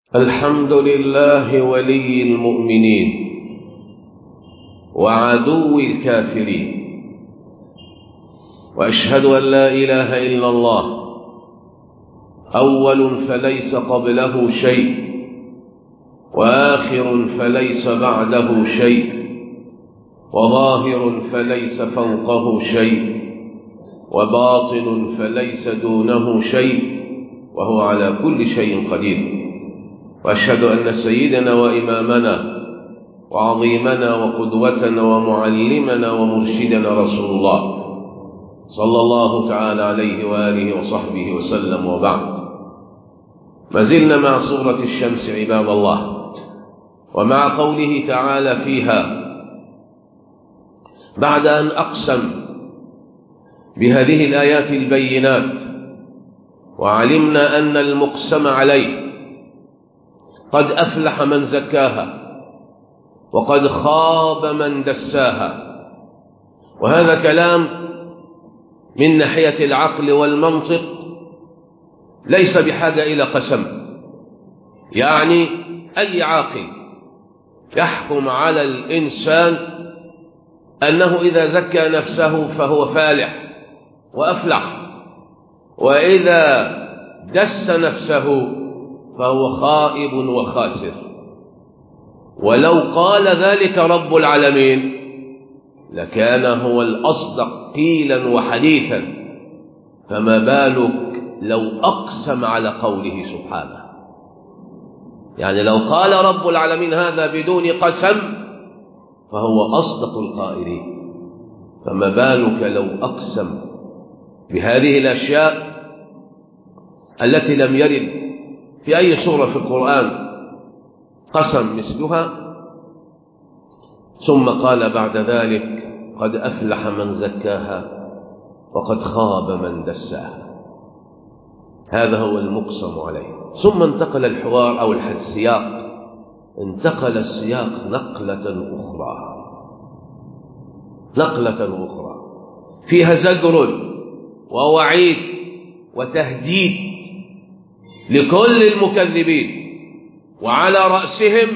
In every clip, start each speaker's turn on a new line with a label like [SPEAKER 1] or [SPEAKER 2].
[SPEAKER 1] الحمد لله ولي المؤمنين وعدو الكافرين واشهد ان لا اله الا الله اول فليس قبله شيء واخر فليس بعده شيء وظاهر فليس فوقه شيء وباطن فليس دونه شيء وهو على كل شيء قدير واشهد ان سيدنا وامامنا وعظيمنا وقدوتنا ومعلمنا ومرشدنا رسول الله صلى الله تعالى عليه واله وصحبه وسلم وبعد ما زلنا مع سوره الشمس عباد الله ومع قوله تعالى فيها بعد ان اقسم بهذه الايات البينات وعلمنا ان المقسم عليه قد افلح من زكاها وقد خاب من دساها وهذا كلام من ناحيه العقل والمنطق ليس بحاجه الى قسم يعني اي عاقل يحكم على الانسان انه اذا زكى نفسه فهو فالح وافلح واذا دس نفسه فهو خائب وخاسر ولو قال ذلك رب العالمين لكان هو الأصدق قيلا وحديثا فما بالك لو أقسم على قوله سبحانه يعني لو قال رب العالمين هذا بدون قسم فهو أصدق القائلين فما بالك لو أقسم بهذه الأشياء التي لم يرد في أي سورة في القرآن قسم مثلها ثم قال بعد ذلك قد أفلح من زكاها وقد خاب من دساها هذا هو المقسم عليه ثم انتقل الحوار أو السياق انتقل السياق نقلة أخرى نقلة أخرى فيها زجر ووعيد وتهديد لكل المكذبين وعلى رأسهم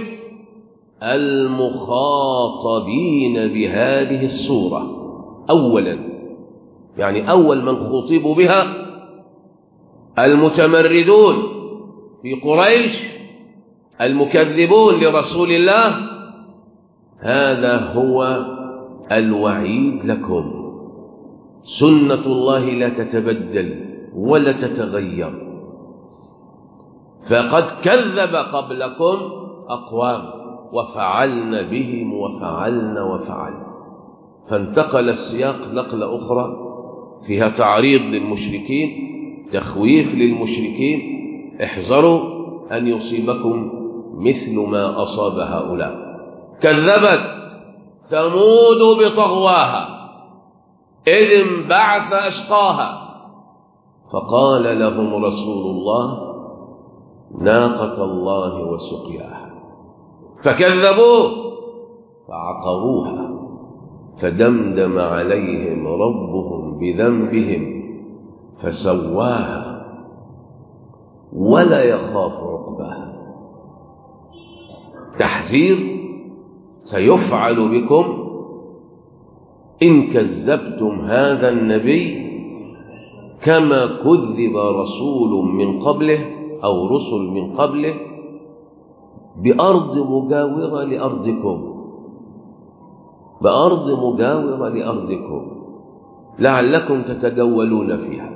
[SPEAKER 1] المخاطبين بهذه الصورة أولا يعني أول من خطبوا بها المتمردون في قريش المكذبون لرسول الله هذا هو الوعيد لكم سنة الله لا تتبدل ولا تتغير فقد كذب قبلكم أقوام وفعلن بهم وفعلن وفعلن فانتقل السياق نقلة أخرى فيها تعريض للمشركين تخويف للمشركين احذروا أن يصيبكم مثل ما أصاب هؤلاء كذبت ثمود بطغواها إذ انبعث أشقاها فقال لهم رسول الله ناقة الله وسقياها فكذبوه فعقروها فدمدم عليهم ربهم بذنبهم فسواها ولا يخاف عقباها تحذير سيفعل بكم إن كذبتم هذا النبي كما كذب رسول من قبله أو رسل من قبله بأرض مجاورة لأرضكم بأرض مجاورة لأرضكم لعلكم تتجولون فيها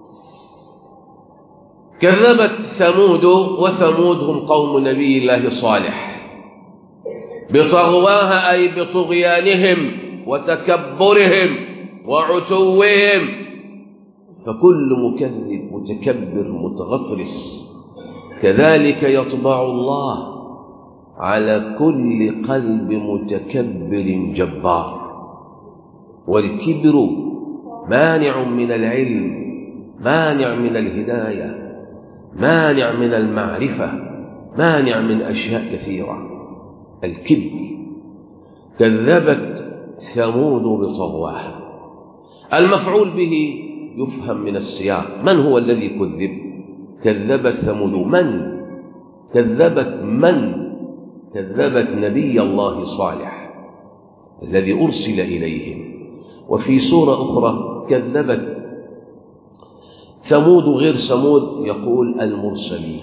[SPEAKER 1] كذبت ثمود وثمود هم قوم نبي الله صالح بطغواها أي بطغيانهم وتكبرهم وعتوهم فكل مكذب متكبر متغطرس كذلك يطبع الله على كل قلب متكبر جبار والكبر مانع من العلم مانع من الهداية مانع من المعرفة مانع من أشياء كثيرة الكبر كذبت ثمود بطغواها المفعول به يفهم من السياق من هو الذي كذب كذبت ثمود من كذبت من كذبت نبي الله صالح الذي أرسل إليهم وفي سورة أخرى كذبت ثمود غير ثمود يقول المرسلين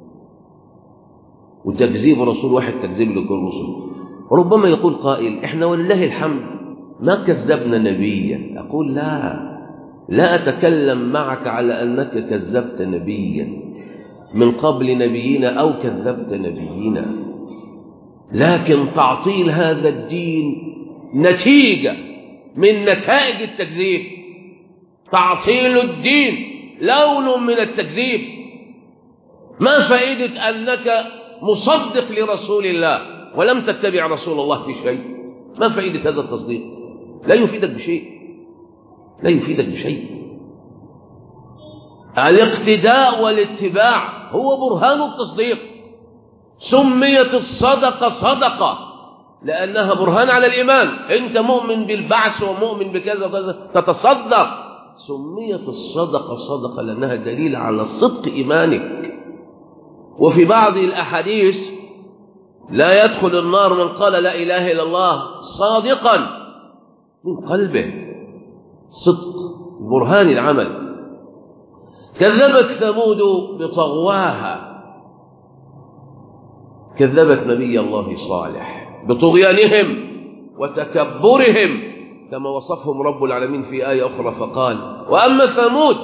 [SPEAKER 1] وتكذيب رسول واحد تكذيب لكل رسل ربما يقول قائل احنا ولله الحمد ما كذبنا نبيا أقول لا لا أتكلم معك على أنك كذبت نبيا من قبل نبينا أو كذبت نبينا لكن تعطيل هذا الدين نتيجة من نتائج التكذيب تعطيل الدين لون من التكذيب ما فائدة أنك مصدق لرسول الله ولم تتبع رسول الله في شيء ما فائدة هذا التصديق لا يفيدك بشيء لا يفيدك بشيء الاقتداء والاتباع هو برهان التصديق سميت الصدقة صدقة لأنها برهان على الإيمان أنت مؤمن بالبعث ومؤمن بكذا وكذا تتصدق سميت الصدقة صدقة لأنها دليل على صدق إيمانك وفي بعض الأحاديث لا يدخل النار من قال لا إله إلا الله صادقا من قلبه صدق برهان العمل كذبت ثمود بطغواها كذبت نبي الله صالح بطغيانهم وتكبرهم كما وصفهم رب العالمين في آية أخرى فقال وأما ثمود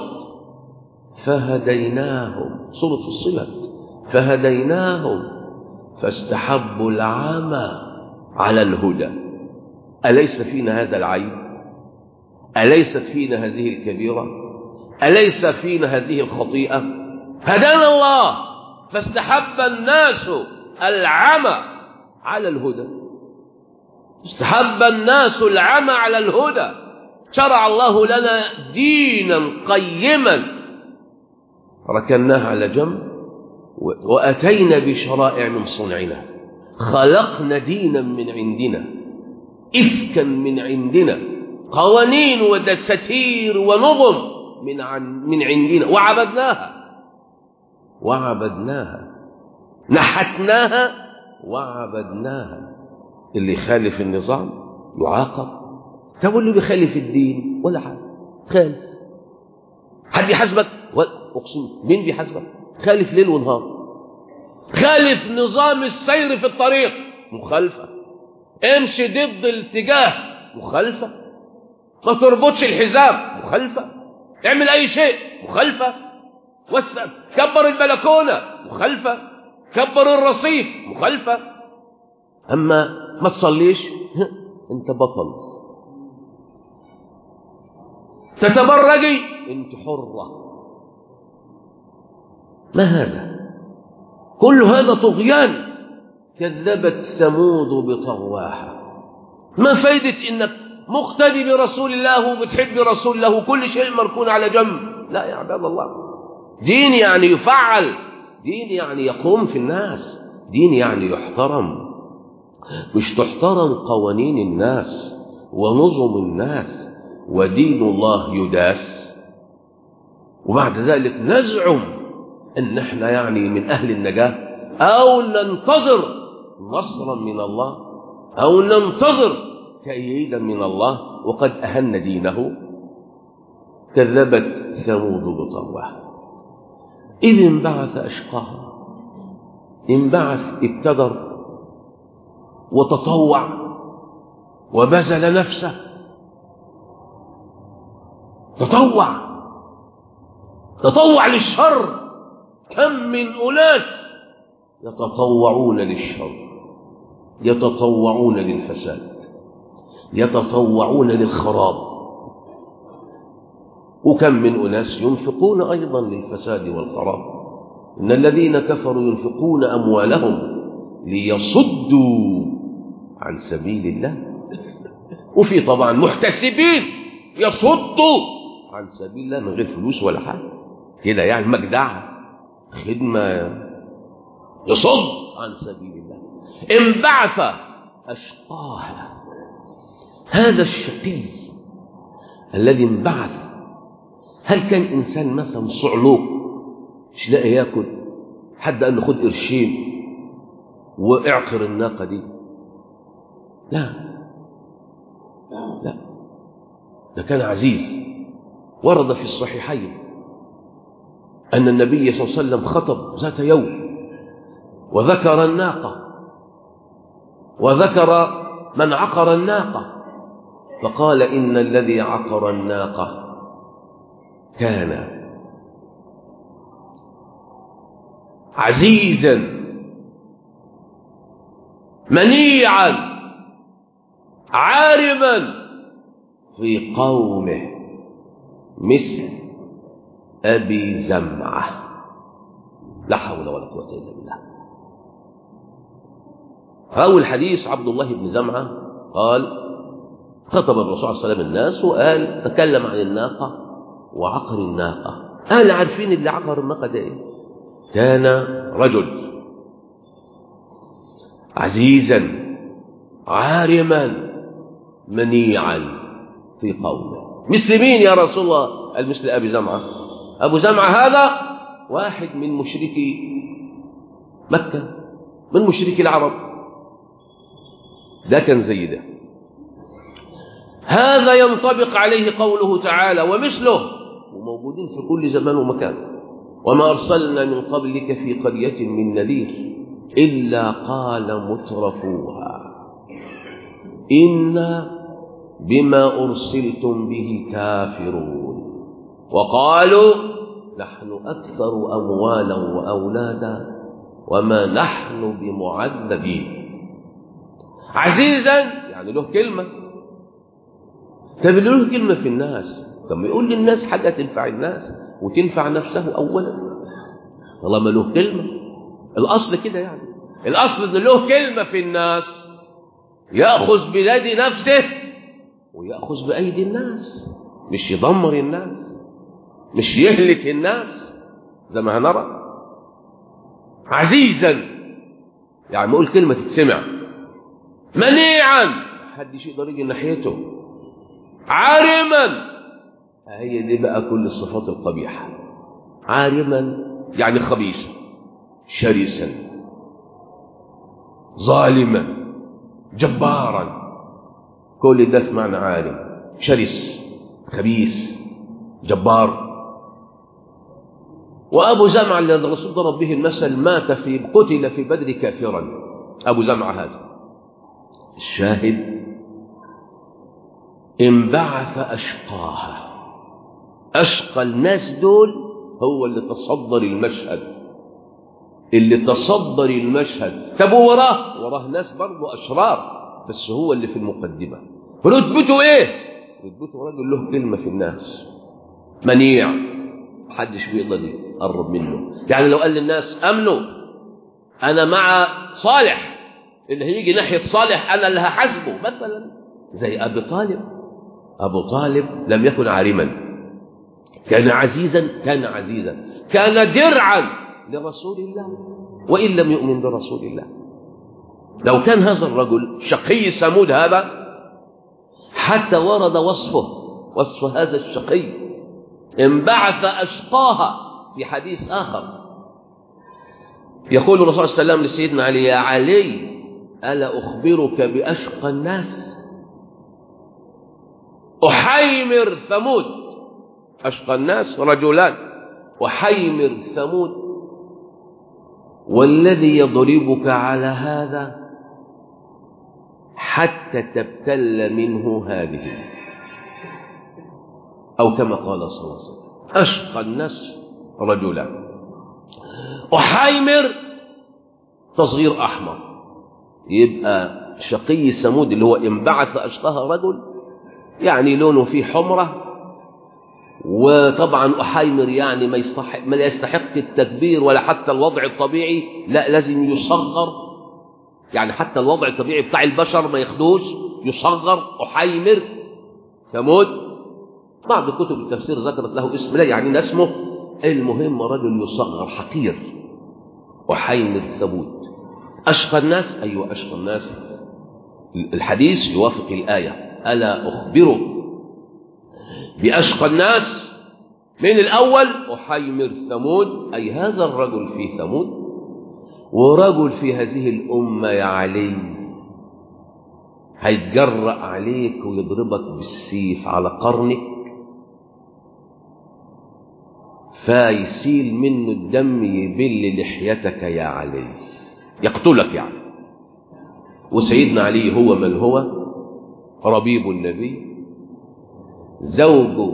[SPEAKER 1] فهديناهم سورة فصلت فهديناهم فاستحبوا العمى على الهدى أليس فينا هذا العيب أليست فينا هذه الكبيرة أليس فينا هذه الخطيئة هدانا الله فاستحب الناس العمى على الهدى استحب الناس العمى على الهدى شرع الله لنا دينا قيما ركناه على جنب وأتينا بشرائع من صنعنا خلقنا دينا من عندنا إفكا من عندنا قوانين ودساتير ونظم من, عن من عندنا وعبدناها وعبدناها نحتناها وعبدناها اللي يخالف النظام يعاقب طب اللي بيخالف الدين ولا حاجه خالف حد يحاسبك اقسم مين بيحاسبك خالف ليل ونهار خالف نظام السير في الطريق مخالفه امشي ضد الاتجاه مخالفه ما تربطش الحزام مخالفه اعمل اي شيء مخالفه وسع كبر البلكونه مخالفه كبر الرصيف مخالفه اما ما تصليش انت بطل تتبرجي انت حرة ما هذا كل هذا طغيان كذبت ثمود بطغواها ما فايدة انك مقتدي برسول الله وبتحب رسول الله وكل شيء مركون على جنب لا يا عباد الله دين يعني يفعل دين يعني يقوم في الناس دين يعني يحترم مش تحترم قوانين الناس ونظم الناس ودين الله يداس وبعد ذلك نزعم ان احنا يعني من اهل النجاة او ننتظر نصرا من الله او ننتظر تأييدا من الله وقد اهن دينه كذبت ثمود بطواه إذ انبعث أشقاها انبعث ابتدر وتطوع وبذل نفسه تطوع تطوع للشر كم من أناس يتطوعون للشر يتطوعون للفساد يتطوعون للخراب وكم من أناس ينفقون أيضا للفساد والخراب إن الذين كفروا ينفقون أموالهم ليصدوا عن سبيل الله وفي طبعا محتسبين يصدوا عن سبيل الله من غير فلوس ولا حاجة كده يعني مجدعة خدمة يصد عن سبيل الله انبعث أشقاها هذا الشقي الذي انبعث هل كان إنسان مثلا صعلوك مش لاقي ياكل حد قال له خد قرشين واعقر الناقة دي لا لا ده كان عزيز ورد في الصحيحين أن النبي صلى الله عليه وسلم خطب ذات يوم وذكر الناقة وذكر من عقر الناقة فقال إن الذي عقر الناقة كان عزيزا منيعا عارما في قومه مثل أبي زمعة لا حول ولا قوة إلا بالله راوي الحديث عبد الله بن زمعة قال خطب الرسول صلى الله عليه وسلم الناس وقال تكلم عن الناقة وعقر الناقة أهل عارفين اللي عقر الناقة ده إيه كان رجل عزيزا عارما منيعا في قومه مثل مين يا رسول الله قال مثل أبي زمعة أبو زمعة هذا واحد من مشركي مكة من مشركي العرب ده كان زي ده هذا ينطبق عليه قوله تعالى ومثله وموجودين في كل زمان ومكان وما أرسلنا من قبلك في قرية من نذير إلا قال مترفوها إنا بما أرسلتم به كافرون وقالوا نحن أكثر أموالا وأولادا وما نحن بمعذبين عزيزا يعني له كلمة طب له كلمة في الناس طب يقول للناس حاجة تنفع الناس وتنفع نفسه أولا طالما له كلمة الأصل كده يعني الأصل إن له كلمة في الناس يأخذ بيد نفسه ويأخذ بأيدي الناس مش يدمر الناس مش يهلك الناس زي ما هنرى عزيزا يعني يقول كلمة تتسمع منيعا محدش يقدر يجي ناحيته عارما هي دي بقى كل الصفات القبيحة عارما يعني خبيثا شرسا ظالما جبارا كل ده في معنى عالم شرس خبيث جبار وأبو زمعة الذي الرسول ضرب به المثل مات في قتل في بدر كافرا أبو زمعة هذا الشاهد انبعث أشقاها أشقى الناس دول هو اللي تصدر المشهد اللي تصدر المشهد طب وراه وراه ناس برضه أشرار بس هو اللي في المقدمة رتبته ايه رتبته راجل له كلمة في الناس منيع محدش بيقدر يقرب منه يعني لو قال للناس امنوا انا مع صالح اللي هيجي ناحية صالح انا اللي هحاسبه مثلا زي ابي طالب ابو طالب لم يكن عارما كان عزيزا كان عزيزا كان درعا لرسول الله وان لم يؤمن برسول الله لو كان هذا الرجل شقي ثمود هذا حتى ورد وصفه وصف هذا الشقي انبعث أشقاها في حديث آخر يقول الرسول صلى الله عليه وسلم لسيدنا علي يا علي ألا أخبرك بأشقى الناس أحيمر ثمود أشقى الناس رجلان أحيمر ثمود والذي يضربك على هذا حتى تبتل منه هذه أو كما قال صلى الله عليه وسلم أشقى الناس رجلا أحيمر تصغير أحمر يبقى شقي ثمود اللي هو انبعث أشقاها رجل يعني لونه فيه حمرة وطبعا أحيمر يعني ما يستحق ما يستحق التكبير ولا حتى الوضع الطبيعي لا لازم يصغر يعني حتى الوضع الطبيعي بتاع البشر ما ياخدوش يصغر أحيمر ثمود بعض كتب التفسير ذكرت له اسم لا يعني اسمه المهم رجل يصغر حقير أحيمر ثمود أشقى الناس أيوة أشقى الناس الحديث يوافق الآية ألا أخبرك بأشقى الناس من الأول أحيمر ثمود أي هذا الرجل في ثمود ورجل في هذه الأمة يا علي هيتجرأ عليك ويضربك بالسيف على قرنك فيسيل منه الدم يبل لحيتك يا علي يقتلك يعني وسيدنا علي هو من هو ربيب النبي زوج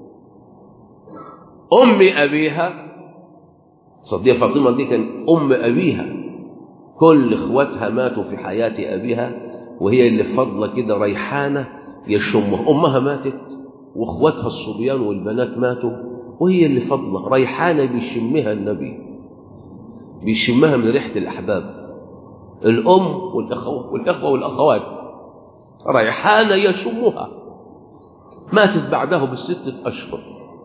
[SPEAKER 1] أم أبيها صديقة فاطمة دي كان أم أبيها كل إخواتها ماتوا في حياة أبيها وهي اللي فضلة كده ريحانة يشمها أمها ماتت وإخواتها الصبيان والبنات ماتوا وهي اللي فضلة ريحانة بيشمها النبي بيشمها من ريحة الأحباب الأم والأخوة والأخوة والأخوات ريحانة يشمها ماتت بعده بالستة أشهر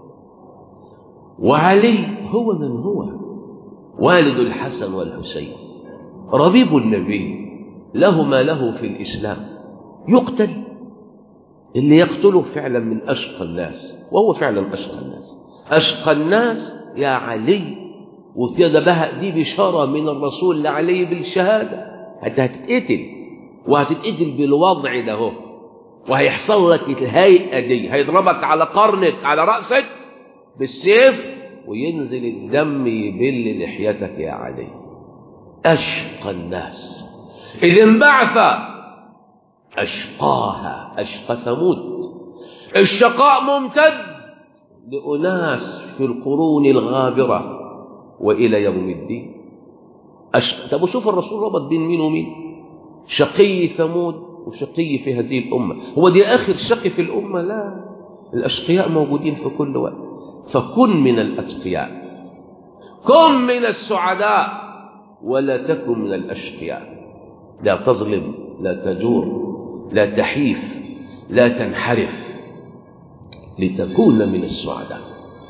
[SPEAKER 1] وعلي هو من هو والد الحسن والحسين ربيب النبي له ما له في الإسلام يقتل اللي يقتله فعلا من أشقى الناس وهو فعلا أشقى الناس أشقى الناس يا علي وكده بقى دي بشارة من الرسول لعلي بالشهادة أنت هتتقتل وهتتقتل بالوضع ده هو وهيحصل لك الهيئة دي هيضربك على قرنك على رأسك بالسيف وينزل الدم يبل لحيتك يا علي أشقى الناس إذ انبعث أشقاها أشقى ثمود الشقاء ممتد لأناس في القرون الغابرة وإلى يوم الدين أشقى طب وشوف الرسول ربط بين مين ومين شقي ثمود وشقي في هذه الأمة هو دي آخر شقي في الأمة لا الأشقياء موجودين في كل وقت فكن من الأتقياء كن من السعداء ولا تكن من الأشقياء لا تظلم لا تجور لا تحيف لا تنحرف لتكون من السعداء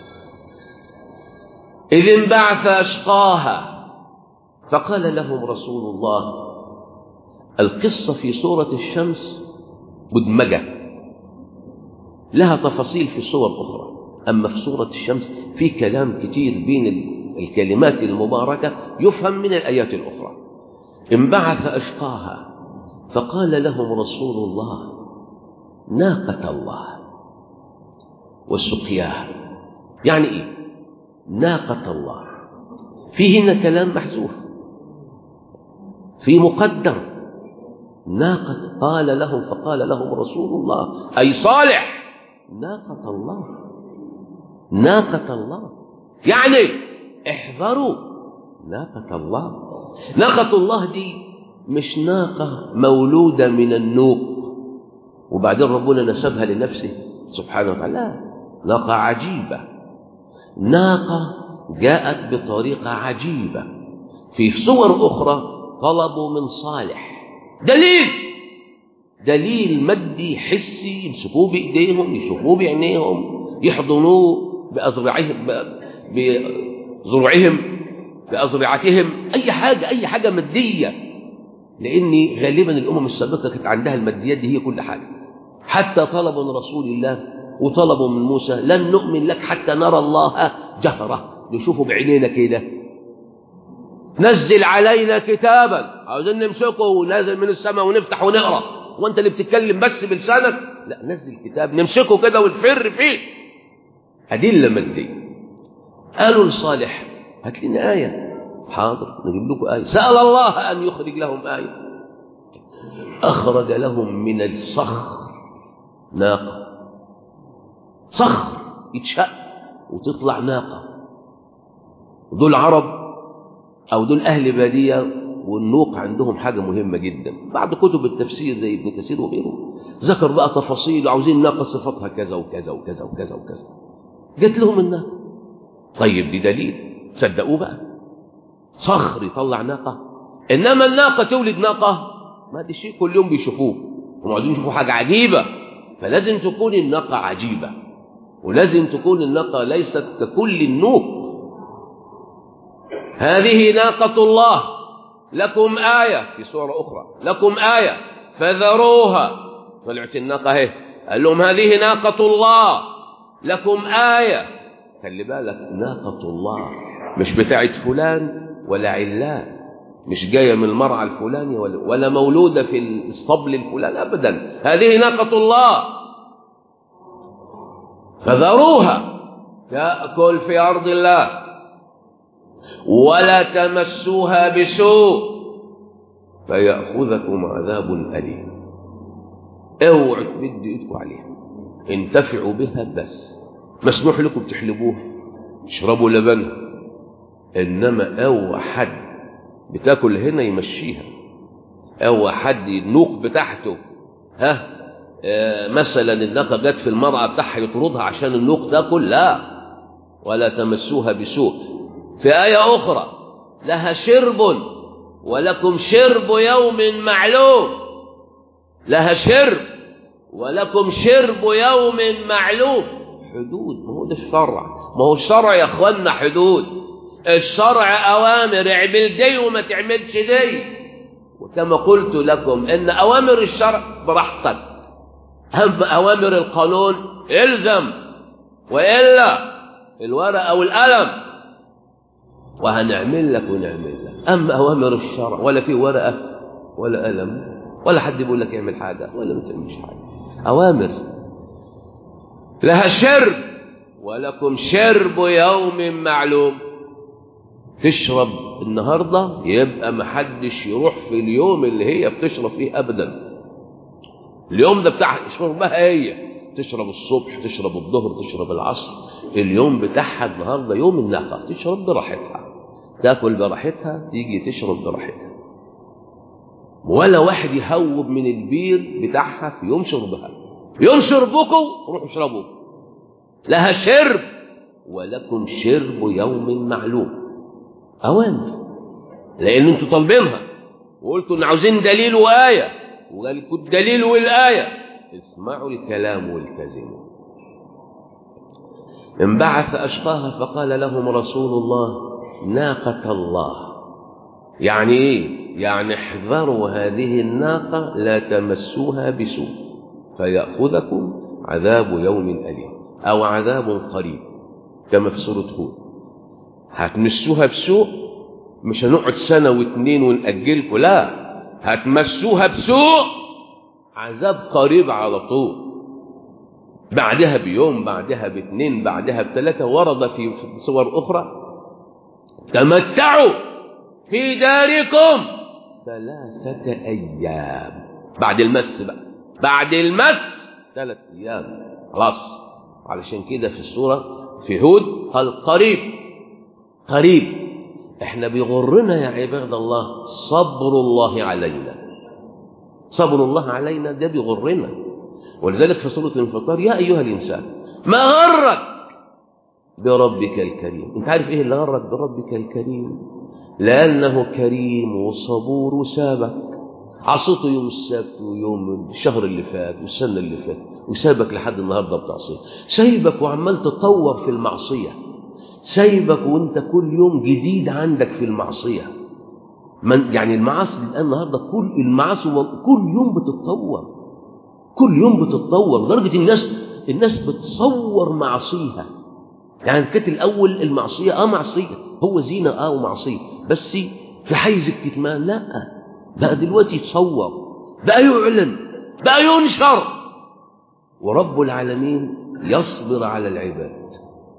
[SPEAKER 1] إذ انبعث أشقاها فقال لهم رسول الله القصة في سورة الشمس مدمجة لها تفاصيل في صور أخرى أما في سورة الشمس في كلام كتير بين الكلمات المباركة يفهم من الآيات الأخرى انبعث أشقاها فقال لهم رسول الله ناقة الله وسقياها يعني إيه ناقة الله فيهن كلام محذوف في مقدر ناقة قال لهم فقال لهم رسول الله أي صالح ناقة الله ناقة الله يعني احذروا ناقة الله ناقة الله دي مش ناقة مولودة من النوق وبعدين ربنا نسبها لنفسه سبحانه وتعالى لا ناقة عجيبة ناقة جاءت بطريقة عجيبة في صور أخرى طلبوا من صالح دليل دليل مادي حسي يمسكوه بإيديهم يشوفوه بعينيهم يحضنوه بأذرعهم بذرعهم بأذرعتهم أي حاجة أي حاجة مادية لأن غالبا الأمم السابقة كانت عندها الماديات دي هي كل حاجة حتى طلبوا من رسول الله وطلبوا من موسى لن نؤمن لك حتى نرى الله جهرة نشوفه بعينينا كده نزل علينا كتابا عاوزين نمسكه ونازل من السماء ونفتح ونقرا وانت اللي بتتكلم بس بلسانك لا نزل كتاب نمسكه كده ونفر فيه أدلة مادية قالوا لصالح هات لنا آية حاضر نجيب لكم آية سأل الله أن يخرج لهم آية أخرج لهم من الصخر ناقة صخر يتشق وتطلع ناقة دول عرب أو دول أهل بادية والنوق عندهم حاجة مهمة جدا بعد كتب التفسير زي ابن كثير وغيره ذكر بقى تفاصيل وعاوزين ناقة صفتها كذا وكذا وكذا وكذا وكذا جت لهم الناقة طيب دي دليل صدقوه بقى صخر يطلع ناقة إنما الناقة تولد ناقة ما دي شيء كل يوم بيشوفوه هم عايزين يشوفوا حاجة عجيبة فلازم تكون الناقة عجيبة ولازم تكون الناقة ليست ككل النوق هذه ناقة الله لكم آية في سورة أخرى لكم آية فذروها طلعت الناقة اهي قال لهم هذه ناقة الله لكم آية خلي بالك ناقة الله مش بتاعت فلان ولا علان مش جاية من المرعى الفلاني ولا, ولا مولودة في الاسطبل الفلاني أبدا هذه ناقة الله فذروها تأكل في أرض الله ولا تمسوها بسوء فيأخذكم عذاب أليم اوعوا تمدوا ايدكم عليها انتفعوا بها بس مسموح لكم تحلبوها اشربوا لبنها انما اوعى حد بتاكل هنا يمشيها اوعى حد النوق بتاعته ها آه مثلا الناقه جت في المرعى بتاعها يطردها عشان النوق تاكل لا ولا تمسوها بسوء في آية أخرى لها شرب ولكم شرب يوم معلوم لها شرب ولكم شرب يوم معلوم حدود ما هو ده الشرع ما هو الشرع يا اخوانا حدود الشرع اوامر اعمل دي وما تعملش دي وكما قلت لكم ان اوامر الشرع براحتك اما اوامر القانون الزم والا الورقه والقلم وهنعمل لك ونعمل لك اما اوامر الشرع ولا في ورقه ولا قلم ولا حد بيقول لك اعمل حاجه ولا ما تعملش حاجه اوامر لها شرب ولكم شرب يوم معلوم تشرب النهارده يبقى محدش يروح في اليوم اللي هي بتشرب فيه ابدا اليوم ده بتاع شربها هي تشرب الصبح تشرب الظهر تشرب العصر اليوم بتاعها النهارده يوم الناقه تشرب براحتها تاكل براحتها تيجي تشرب براحتها ولا واحد يهوب من البير بتاعها في يوم شربها يوم شربكم روحوا اشربوا لها شرب ولكم شرب يوم معلوم اوامر لان انتوا طالبينها وقلتوا ان عاوزين دليل وايه وقال لكم الدليل والايه اسمعوا الكلام والتزموا انبعث اشقاها فقال لهم رسول الله ناقه الله يعني ايه يعني احذروا هذه الناقة لا تمسوها بسوء فيأخذكم عذاب يوم أليم أو عذاب قريب كما في سورة هود هتمسوها بسوء مش هنقعد سنة واتنين ونأجلكم لا هتمسوها بسوء عذاب قريب على طول بعدها بيوم بعدها باتنين بعدها بثلاثة ورد في صور أخرى تمتعوا في داركم ثلاثة أيام بعد المس بقى بعد المس ثلاث أيام خلاص علشان كده في السورة في هود قال قريب قريب احنا بيغرنا يا عباد الله صبر الله علينا صبر الله علينا ده بيغرنا ولذلك في سورة الانفطار يا أيها الإنسان ما غرك بربك الكريم انت عارف ايه اللي غرك بربك الكريم لأنه كريم وصبور وسابك عصيته يوم السبت ويوم الشهر اللي فات والسنة اللي فات وسابك لحد النهاردة بتعصيه سايبك وعمال تطور في المعصية سايبك وانت كل يوم جديد عندك في المعصية من يعني المعاصي الآن النهاردة كل المعاصي كل يوم بتتطور كل يوم بتتطور لدرجة الناس الناس بتصور معصيها يعني كانت الأول المعصية اه معصية هو زينة اه ومعصية بس في حيز الكتمان لا بقى دلوقتي يتصور بقى يعلن بقى ينشر ورب العالمين يصبر على العباد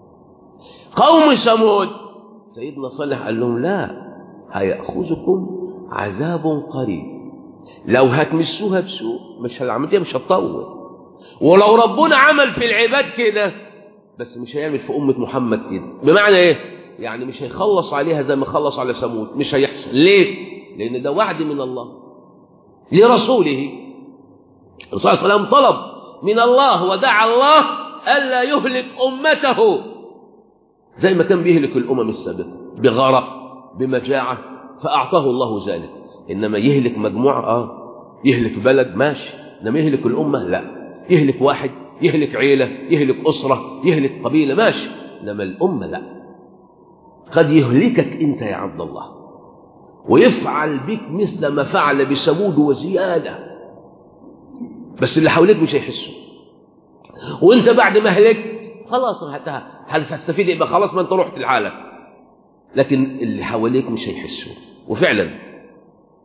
[SPEAKER 1] قوم ثمود سيدنا صالح قال لهم لا هيأخذكم عذاب قريب لو هتمسوها بسوء مش العملية مش هتطول ولو ربنا عمل في العباد كده بس مش هيعمل في أمة محمد كده بمعنى ايه يعني مش هيخلص عليها زي ما خلص على ثمود مش هيحصل ليه لأن ده وعد من الله لرسوله الرسول صلى الله عليه وسلم طلب من الله ودعا الله ألا يهلك أمته زي ما كان بيهلك الأمم السابقة بغرق بمجاعة فأعطاه الله ذلك إنما يهلك مجموعة آه يهلك بلد ماشي إنما يهلك الأمة لا يهلك واحد يهلك عيلة يهلك أسرة يهلك قبيلة ماشي إنما الأمة لا قد يهلكك أنت يا عبد الله ويفعل بك مثل ما فعل بثمود وزيادة بس اللي حواليك مش هيحسوا وانت بعد ما هلكت خلاص هتستفيد يبقى خلاص ما انت رحت العالم لكن اللي حواليك مش هيحسوا وفعلا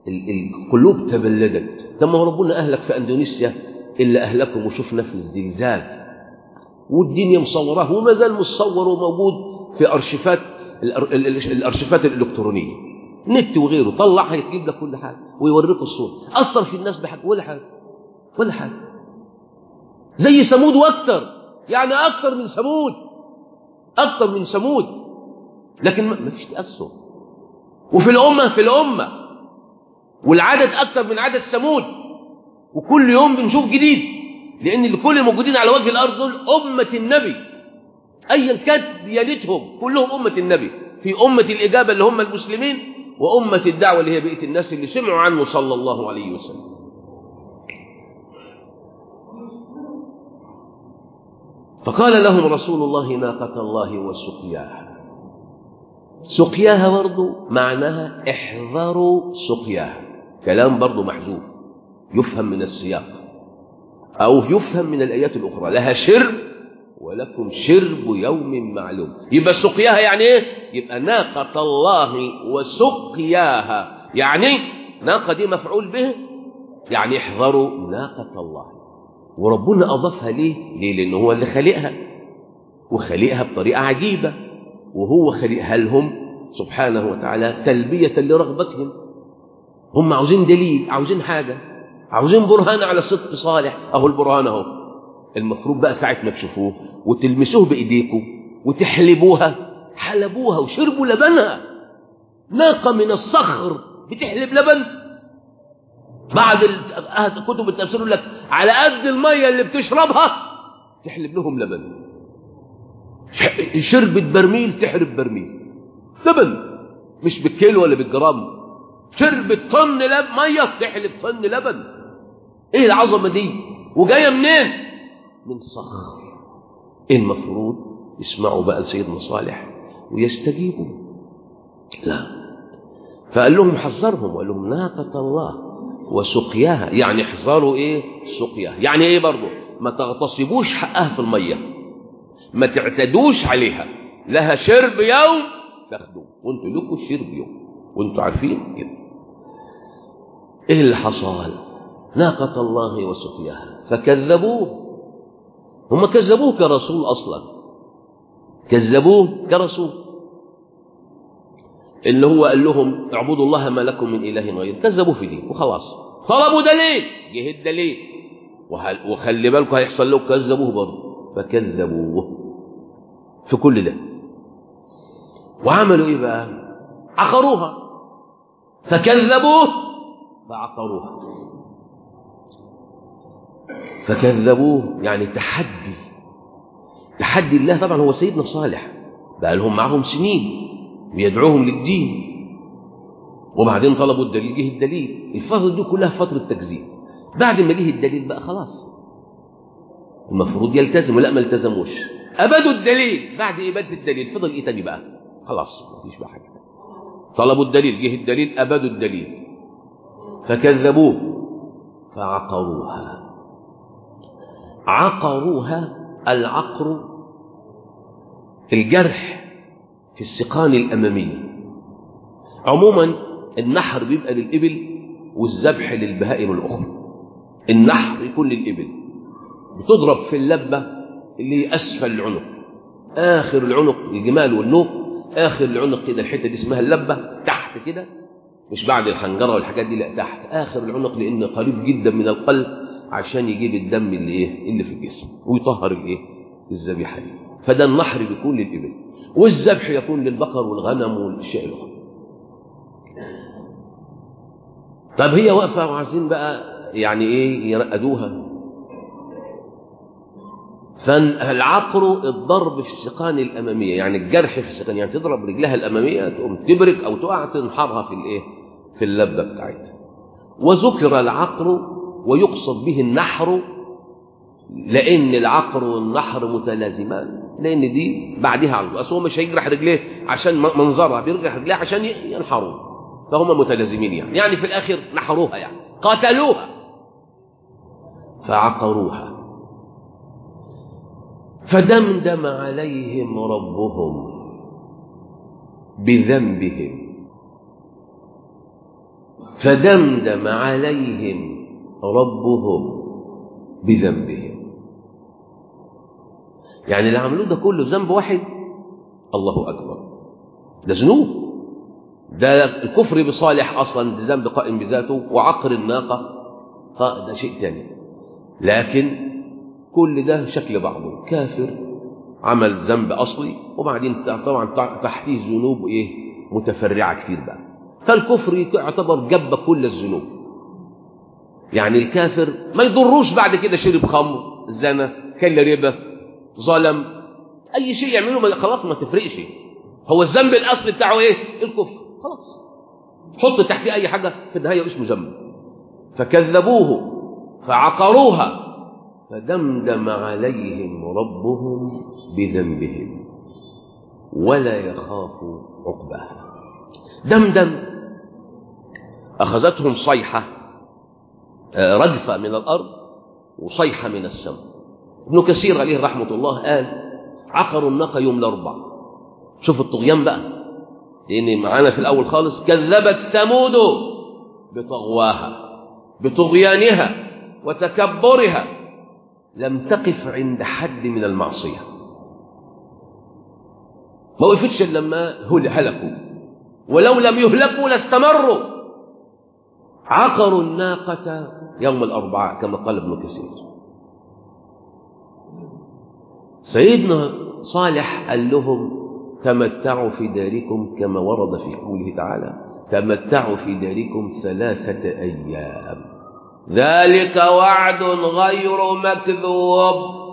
[SPEAKER 1] القلوب تبلدت طب ما هو ربنا أهلك في أندونيسيا إلا أهلكم وشفنا في الزلزال والدنيا مصوراه وما زال مصور وموجود في أرشيفات الأرشيفات الإلكترونية نت وغيره طلعها يجيب لك كل حاجة ويوريك الصورة أثر في الناس بحاجة ولا حاجة ولا حاجة زي ثمود وأكتر يعني أكتر من ثمود أكتر من ثمود لكن ما فيش تأثر وفي الأمة في الأمة والعدد أكتر من عدد ثمود وكل يوم بنشوف جديد لأن كل الموجودين على وجه الأرض دول أمة النبي أيا كانت ديانتهم كلهم أمة النبي في أمة الإجابة اللي هم المسلمين وأمة الدعوة اللي هي بقية الناس اللي سمعوا عنه صلى الله عليه وسلم فقال لهم رسول الله ناقة الله وسقياها سقياها برضو معناها احذروا سقياها كلام برضو محذوف يفهم من السياق أو يفهم من الآيات الأخرى لها شرب ولكم شرب يوم معلوم يبقى سقياها يعني ايه يبقى ناقة الله وسقياها يعني ناقة دي مفعول به يعني احذروا ناقة الله وربنا أضافها ليه ليه لأنه هو اللي خلقها وخلقها بطريقة عجيبة وهو خلقها لهم سبحانه وتعالى تلبية لرغبتهم هم عاوزين دليل عاوزين حاجة عاوزين برهان على صدق صالح أهو البرهان أهو المفروض بقى ساعة ما تشوفوه وتلمسوه بإيديكم وتحلبوها حلبوها وشربوا لبنها ناقة من الصخر بتحلب لبن بعد كتب التفسير يقول لك على قد المية اللي بتشربها تحلب لهم لبن شربت برميل تحرب برميل لبن مش بالكيلو ولا بالجرام شربت طن لب ميه تحلب طن لبن ايه العظمه دي وجايه منين من صخر المفروض يسمعوا بقى لسيدنا صالح ويستجيبوا لا فقال لهم حذرهم وقال لهم ناقة الله وسقياها يعني احذروا ايه سقياها يعني ايه برضه ما تغتصبوش حقها في الميه ما تعتدوش عليها لها شرب يوم تاخدوه وانتوا لكم شرب يوم وانتوا عارفين كده ايه اللي حصل ناقة الله وسقياها فكذبوه هم كذبوه كرسول اصلا كذبوه كرسول اللي هو قال لهم اعبدوا الله ما لكم من اله غيره كذبوه في دين وخلاص طلبوا دليل جه الدليل وخلي بالكم هيحصل لكم كذبوه برضه فكذبوه في كل ده وعملوا ايه بقى عقروها فكذبوه فعقروها فكذبوه يعني تحدي تحدي الله طبعا هو سيدنا صالح بقى لهم معهم سنين بيدعوهم للدين وبعدين طلبوا الدليل جه الدليل الفترة دي كلها فترة تكذيب بعد ما جه الدليل بقى خلاص المفروض يلتزموا لا ما التزموش أبدوا الدليل بعد إبادة الدليل فضل إيه تاني بقى خلاص ما فيش بقى حاجة طلبوا الدليل جه الدليل أبدوا الدليل فكذبوه فعقروها عقروها العقر الجرح في السقان الأمامية عموما النحر بيبقى للإبل والذبح للبهائم الأخرى النحر يكون للإبل بتضرب في اللبة اللي هي أسفل العنق آخر العنق الجمال والنوق آخر العنق كده الحتة دي اسمها اللبة تحت كده مش بعد الحنجرة والحاجات دي لا تحت آخر العنق لأن قريب جدا من القلب عشان يجيب الدم اللي إيه اللي في الجسم ويطهر الإيه الذبيحة دي فده النحر بيكون للإبل والذبح يكون للبقر والغنم والأشياء الأخرى طب هي واقفة وعايزين بقى يعني إيه يرقدوها فالعقر الضرب في السقان الأمامية يعني الجرح في السقان يعني تضرب رجلها الأمامية تقوم تبرك أو تقع تنحرها في الإيه في اللبة بتاعتها وذكر العقر ويقصد به النحر لأن العقر والنحر متلازمان لأن دي بعدها على أصل هو مش هيجرح رجليه عشان منظرها بيرجح رجليه عشان ينحروا فهم متلازمين يعني يعني في الآخر نحروها يعني قتلوها فعقروها فدمدم عليهم ربهم بذنبهم فدمدم عليهم ربهم بذنبهم يعني اللي عملوه ده كله ذنب واحد الله أكبر ده ذنوب ده الكفر بصالح أصلا ده ذنب قائم بذاته وعقر الناقة ده شيء تاني لكن كل ده شكل بعضه كافر عمل ذنب أصلي وبعدين طبعا تحتيه ذنوب إيه متفرعة كتير بقى فالكفر يعتبر جب كل الذنوب يعني الكافر ما يضروش بعد كده شرب خمر زنا كل ربا ظلم اي شيء يعمله ما خلاص ما تفرقش هو الذنب الاصلي بتاعه ايه الكفر خلاص حط تحتيه اي حاجه في النهايه اسمه ذنب فكذبوه فعقروها فدمدم عليهم ربهم بذنبهم ولا يخاف عقباها دمدم أخذتهم صيحة رجفة من الأرض وصيحة من السماء ابن كثير عليه رحمة الله قال عقروا الناقة يوم الأربع شوف الطغيان بقى لأن معانا في الأول خالص كذبت ثمود بطغواها بطغيانها وتكبرها لم تقف عند حد من المعصية ما وقفتش لما هلكوا ولو لم يهلكوا لاستمروا عقروا الناقة يوم الأربعاء كما قال ابن كثير سيدنا صالح قال لهم تمتعوا في داركم كما ورد في قوله تعالى تمتعوا في داركم ثلاثة أيام ذلك وعد غير مكذوب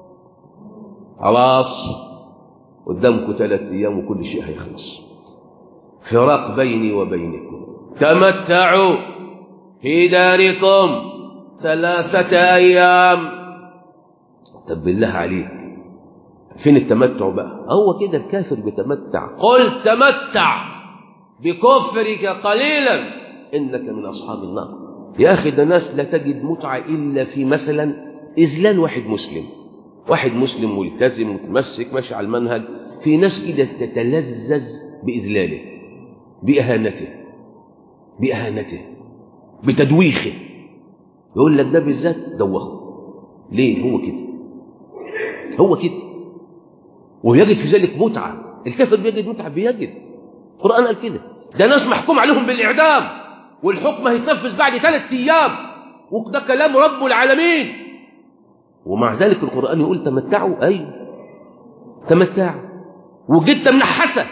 [SPEAKER 1] خلاص قدامكم ثلاثة أيام وكل شيء هيخلص فراق بيني وبينكم تمتعوا في داركم ثلاثة أيام طب بالله عليك فين التمتع بقى هو كده الكافر بيتمتع قل تمتع بكفرك قليلا إنك من أصحاب النار يا أخي ده ناس لا تجد متعة إلا في مثلا إذلال واحد مسلم واحد مسلم ملتزم متمسك ماشي على المنهج في ناس كده تتلذذ بإذلاله بإهانته بإهانته بتدويخه يقول لك ده بالذات دوخه ليه هو كده هو كده ويجد في ذلك متعة الكافر بيجد متعة بيجد القرآن قال كده ده ناس محكوم عليهم بالإعدام والحكم هيتنفذ بعد ثلاث أيام وده كلام رب العالمين ومع ذلك القرآن يقول تمتعوا أيوه تمتعوا وجدت منحسة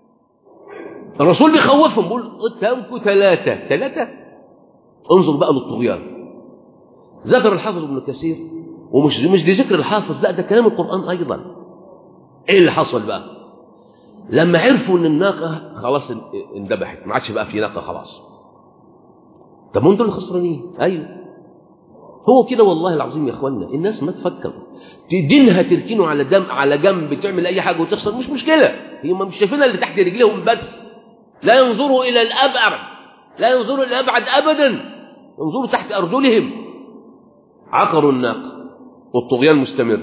[SPEAKER 1] الرسول بيخوفهم بيقول قدامكم ثلاثة ثلاثة انظر بقى للطغيان ذكر الحافظ ابن كثير ومش مش لذكر الحافظ لا ده كلام القرآن أيضا ايه اللي حصل بقى لما عرفوا ان الناقة خلاص اندبحت ما عادش بقى في ناقة خلاص طب ما انتوا اللي خسرانين ايوه هو كده والله العظيم يا اخوانا الناس ما تفكر دينها تركنه على دم على جنب تعمل اي حاجه وتخسر مش مشكله هم مش شايفينها اللي تحت رجليهم بس لا ينظروا الى الابعد لا ينظروا الى الابعد ابدا ينظروا تحت ارجلهم عقروا الناقه والطغيان مستمر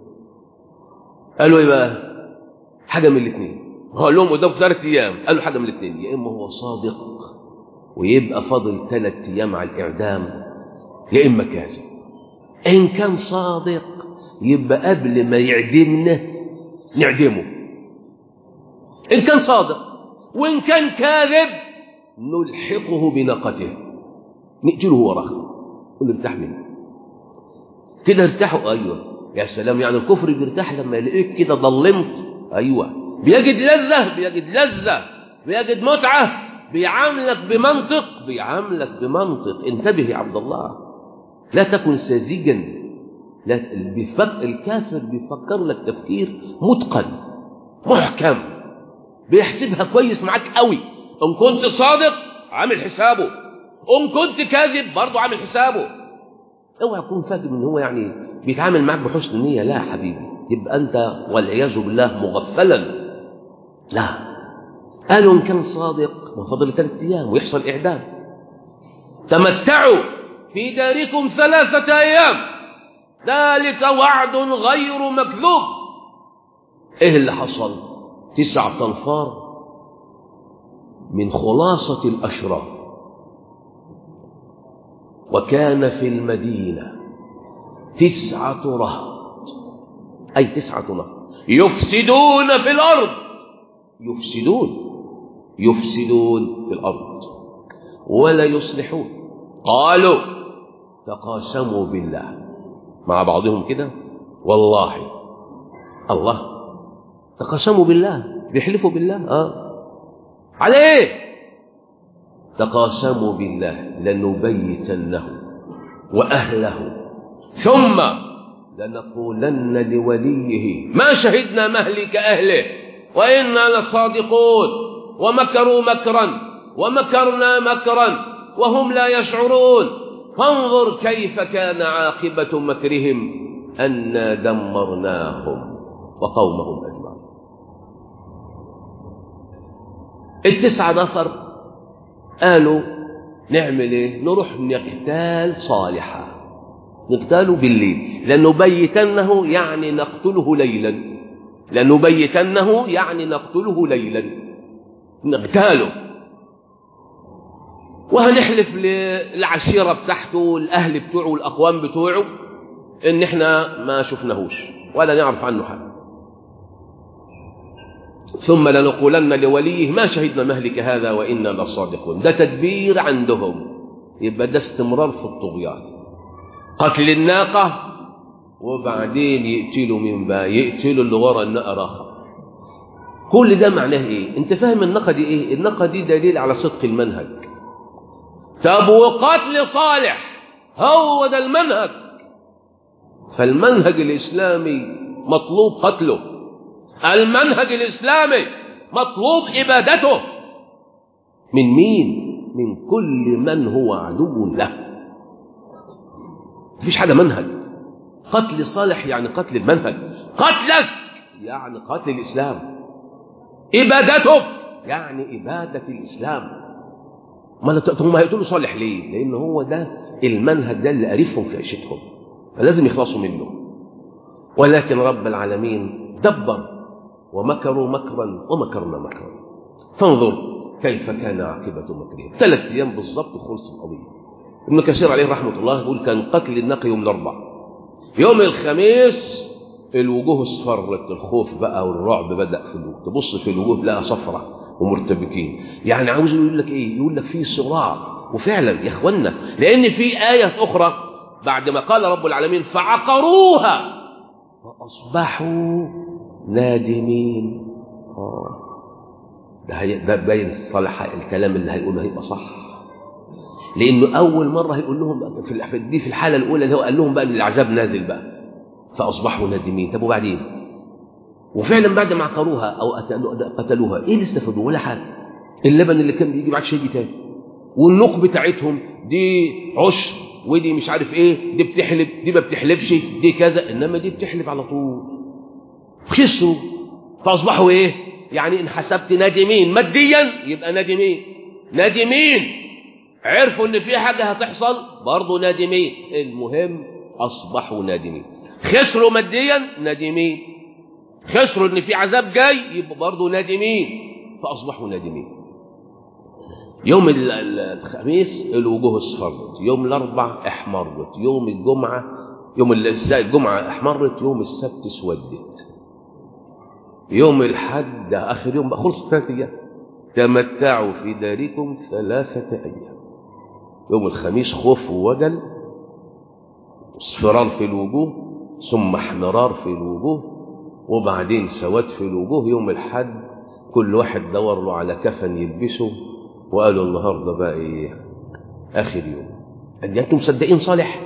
[SPEAKER 1] قالوا ايه بقى حاجه من الاثنين قال لهم قدامكم ثلاث ايام قالوا حاجه من الاثنين يا اما هو صادق ويبقى فاضل ثلاث ايام على الاعدام يا اما كاذب ان كان صادق يبقى قبل ما يعدمنا نعدمه ان كان صادق وان كان كاذب نلحقه بناقته نقتله وراه قل ارتاح منه كده ارتاحوا ايوه يا سلام يعني الكفر بيرتاح لما يلاقيك كده ضلمت ايوه بيجد لذه بيجد لذه بيجد متعه بيعاملك بمنطق بيعاملك بمنطق انتبه يا عبد الله لا تكن ساذجا لا بيفك... الكافر بيفكر لك تفكير متقن محكم بيحسبها كويس معاك قوي ان كنت صادق عامل حسابه ان كنت كاذب برضه عامل حسابه اوعى تكون فاكر ان هو يعني بيتعامل معاك بحسن نيه لا يا حبيبي يبقى انت والعياذ بالله مغفلا لا قالوا ان كان صادق ما فضل ثلاث ايام ويحصل اعدام تمتعوا في داركم ثلاثه ايام ذلك وعد غير مكذوب ايه اللي حصل تسعة انفار من خلاصة الاشرار وكان في المدينة تسعة رهط أي تسعة نفر يفسدون في الأرض يفسدون يفسدون في الأرض ولا يصلحون قالوا تقاسموا بالله مع بعضهم كده والله الله تقاسموا بالله بيحلفوا بالله اه على ايه تقاسموا بالله لنبيتنه واهله ثم لنقولن لوليه ما شهدنا مهلك اهله وانا لصادقون ومكروا مكرا ومكرنا مكرا وهم لا يشعرون فانظر كيف كان عاقبه مكرهم انا دمرناهم وقومهم اجمعين التسعة نفر قالوا نعمل ايه نروح نقتال صالحا نقتاله بالليل لنبيتنه يعني نقتله ليلا لنبيتنه يعني نقتله ليلا نقتاله وهنحلف للعشيرة بتاعته الأهل بتوعه الأقوام بتوعه إن إحنا ما شفناهوش ولا نعرف عنه حاجة ثم لنقولن لوليه ما شهدنا مهلك هذا وإنا لصادقون ده تدبير عندهم يبقى ده استمرار في الطغيان قتل الناقة وبعدين يقتلوا من بقى يقتلوا اللي ورا الناقة راخة كل ده معناه ايه انت فاهم الناقة دي ايه الناقة دي دليل على صدق المنهج طب وقتل صالح هو ده المنهج فالمنهج الإسلامي مطلوب قتله المنهج الإسلامي مطلوب إبادته من مين؟ من كل من هو عدو له مفيش حاجة منهج قتل صالح يعني قتل المنهج قتلك يعني قتل الإسلام إبادته يعني إبادة الإسلام ما هم هيقتلوا صالح ليه؟ لأن هو ده المنهج ده اللي قريفهم في عيشتهم فلازم يخلصوا منه ولكن رب العالمين دبر ومكروا مكرا ومكرنا مكرا فانظر كيف كان عاقبة مكرهم ثلاث أيام بالضبط وخلصت القضية ابن كثير عليه رحمة الله يقول كان قتل النقي يوم الأربعاء يوم الخميس الوجوه اصفرت الخوف بقى والرعب بدأ في الوجوه تبص في الوجوه تلاقيها صفرة ومرتبكين يعني عاوز يقول لك ايه يقول لك في صراع وفعلا يا اخوانا لان في آية أخرى بعد ما قال رب العالمين فعقروها فأصبحوا نادمين آه. ده, هي ده باين صالح الكلام اللي هيقوله هيبقى صح لانه اول مره هيقول لهم في دي في الحاله الاولى اللي هو قال لهم بقى ان العذاب نازل بقى فاصبحوا نادمين طب وبعدين وفعلا بعد ما عقروها او قتلوها ايه اللي استفادوا ولا حاجه اللبن اللي كان بيجي بعد شيء تاني والنوق بتاعتهم دي عشر ودي مش عارف ايه دي بتحلب دي ما بتحلبش دي كذا انما دي بتحلب على طول خسروا فاصبحوا ايه يعني ان حسبت نادمين ماديا يبقى نادمين نادمين عرفوا ان في حاجه هتحصل برضه نادمين المهم اصبحوا نادمين خسروا ماديا نادمين خسروا ان في عذاب جاي يبقى برضه نادمين فاصبحوا نادمين يوم الخميس الوجوه اصفرت يوم الاربع احمرت يوم الجمعه يوم الجمعه احمرت يوم السبت اسودت يوم الحد اخر يوم بقى خلص ثلاثة ايام تمتعوا في داركم ثلاثة ايام يوم الخميس خوف ووجل اصفرار في الوجوه ثم احمرار في الوجوه وبعدين سواد في الوجوه يوم الحد كل واحد دور له على كفن يلبسه وقالوا النهارده بقى ايه اخر يوم قال انتم مصدقين صالح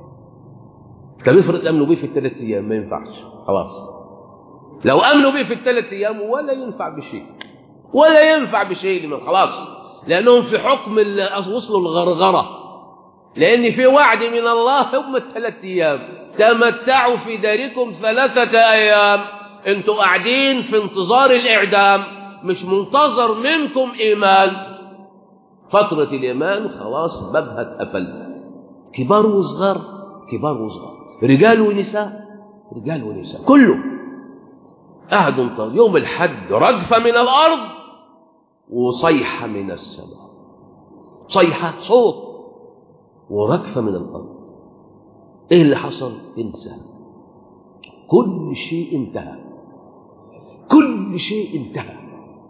[SPEAKER 1] طب افرض امنوا بيه في الثلاث ايام ما ينفعش خلاص لو امنوا بيه في الثلاث ايام ولا ينفع بشيء ولا ينفع بشيء لمن خلاص لانهم في حكم وصلوا الغرغره لان في وعد من الله هم الثلاث ايام تمتعوا في داركم ثلاثه ايام انتوا قاعدين في انتظار الاعدام مش منتظر منكم ايمان فتره الايمان خلاص بابها اتقفل كبار وصغار كبار وصغار رجال ونساء رجال ونساء كله قعدوا انتظر يوم الحد رجفة من الأرض وصيحة من السماء صيحة صوت وركفة من الأرض إيه اللي حصل انسى كل شيء انتهى كل شيء انتهى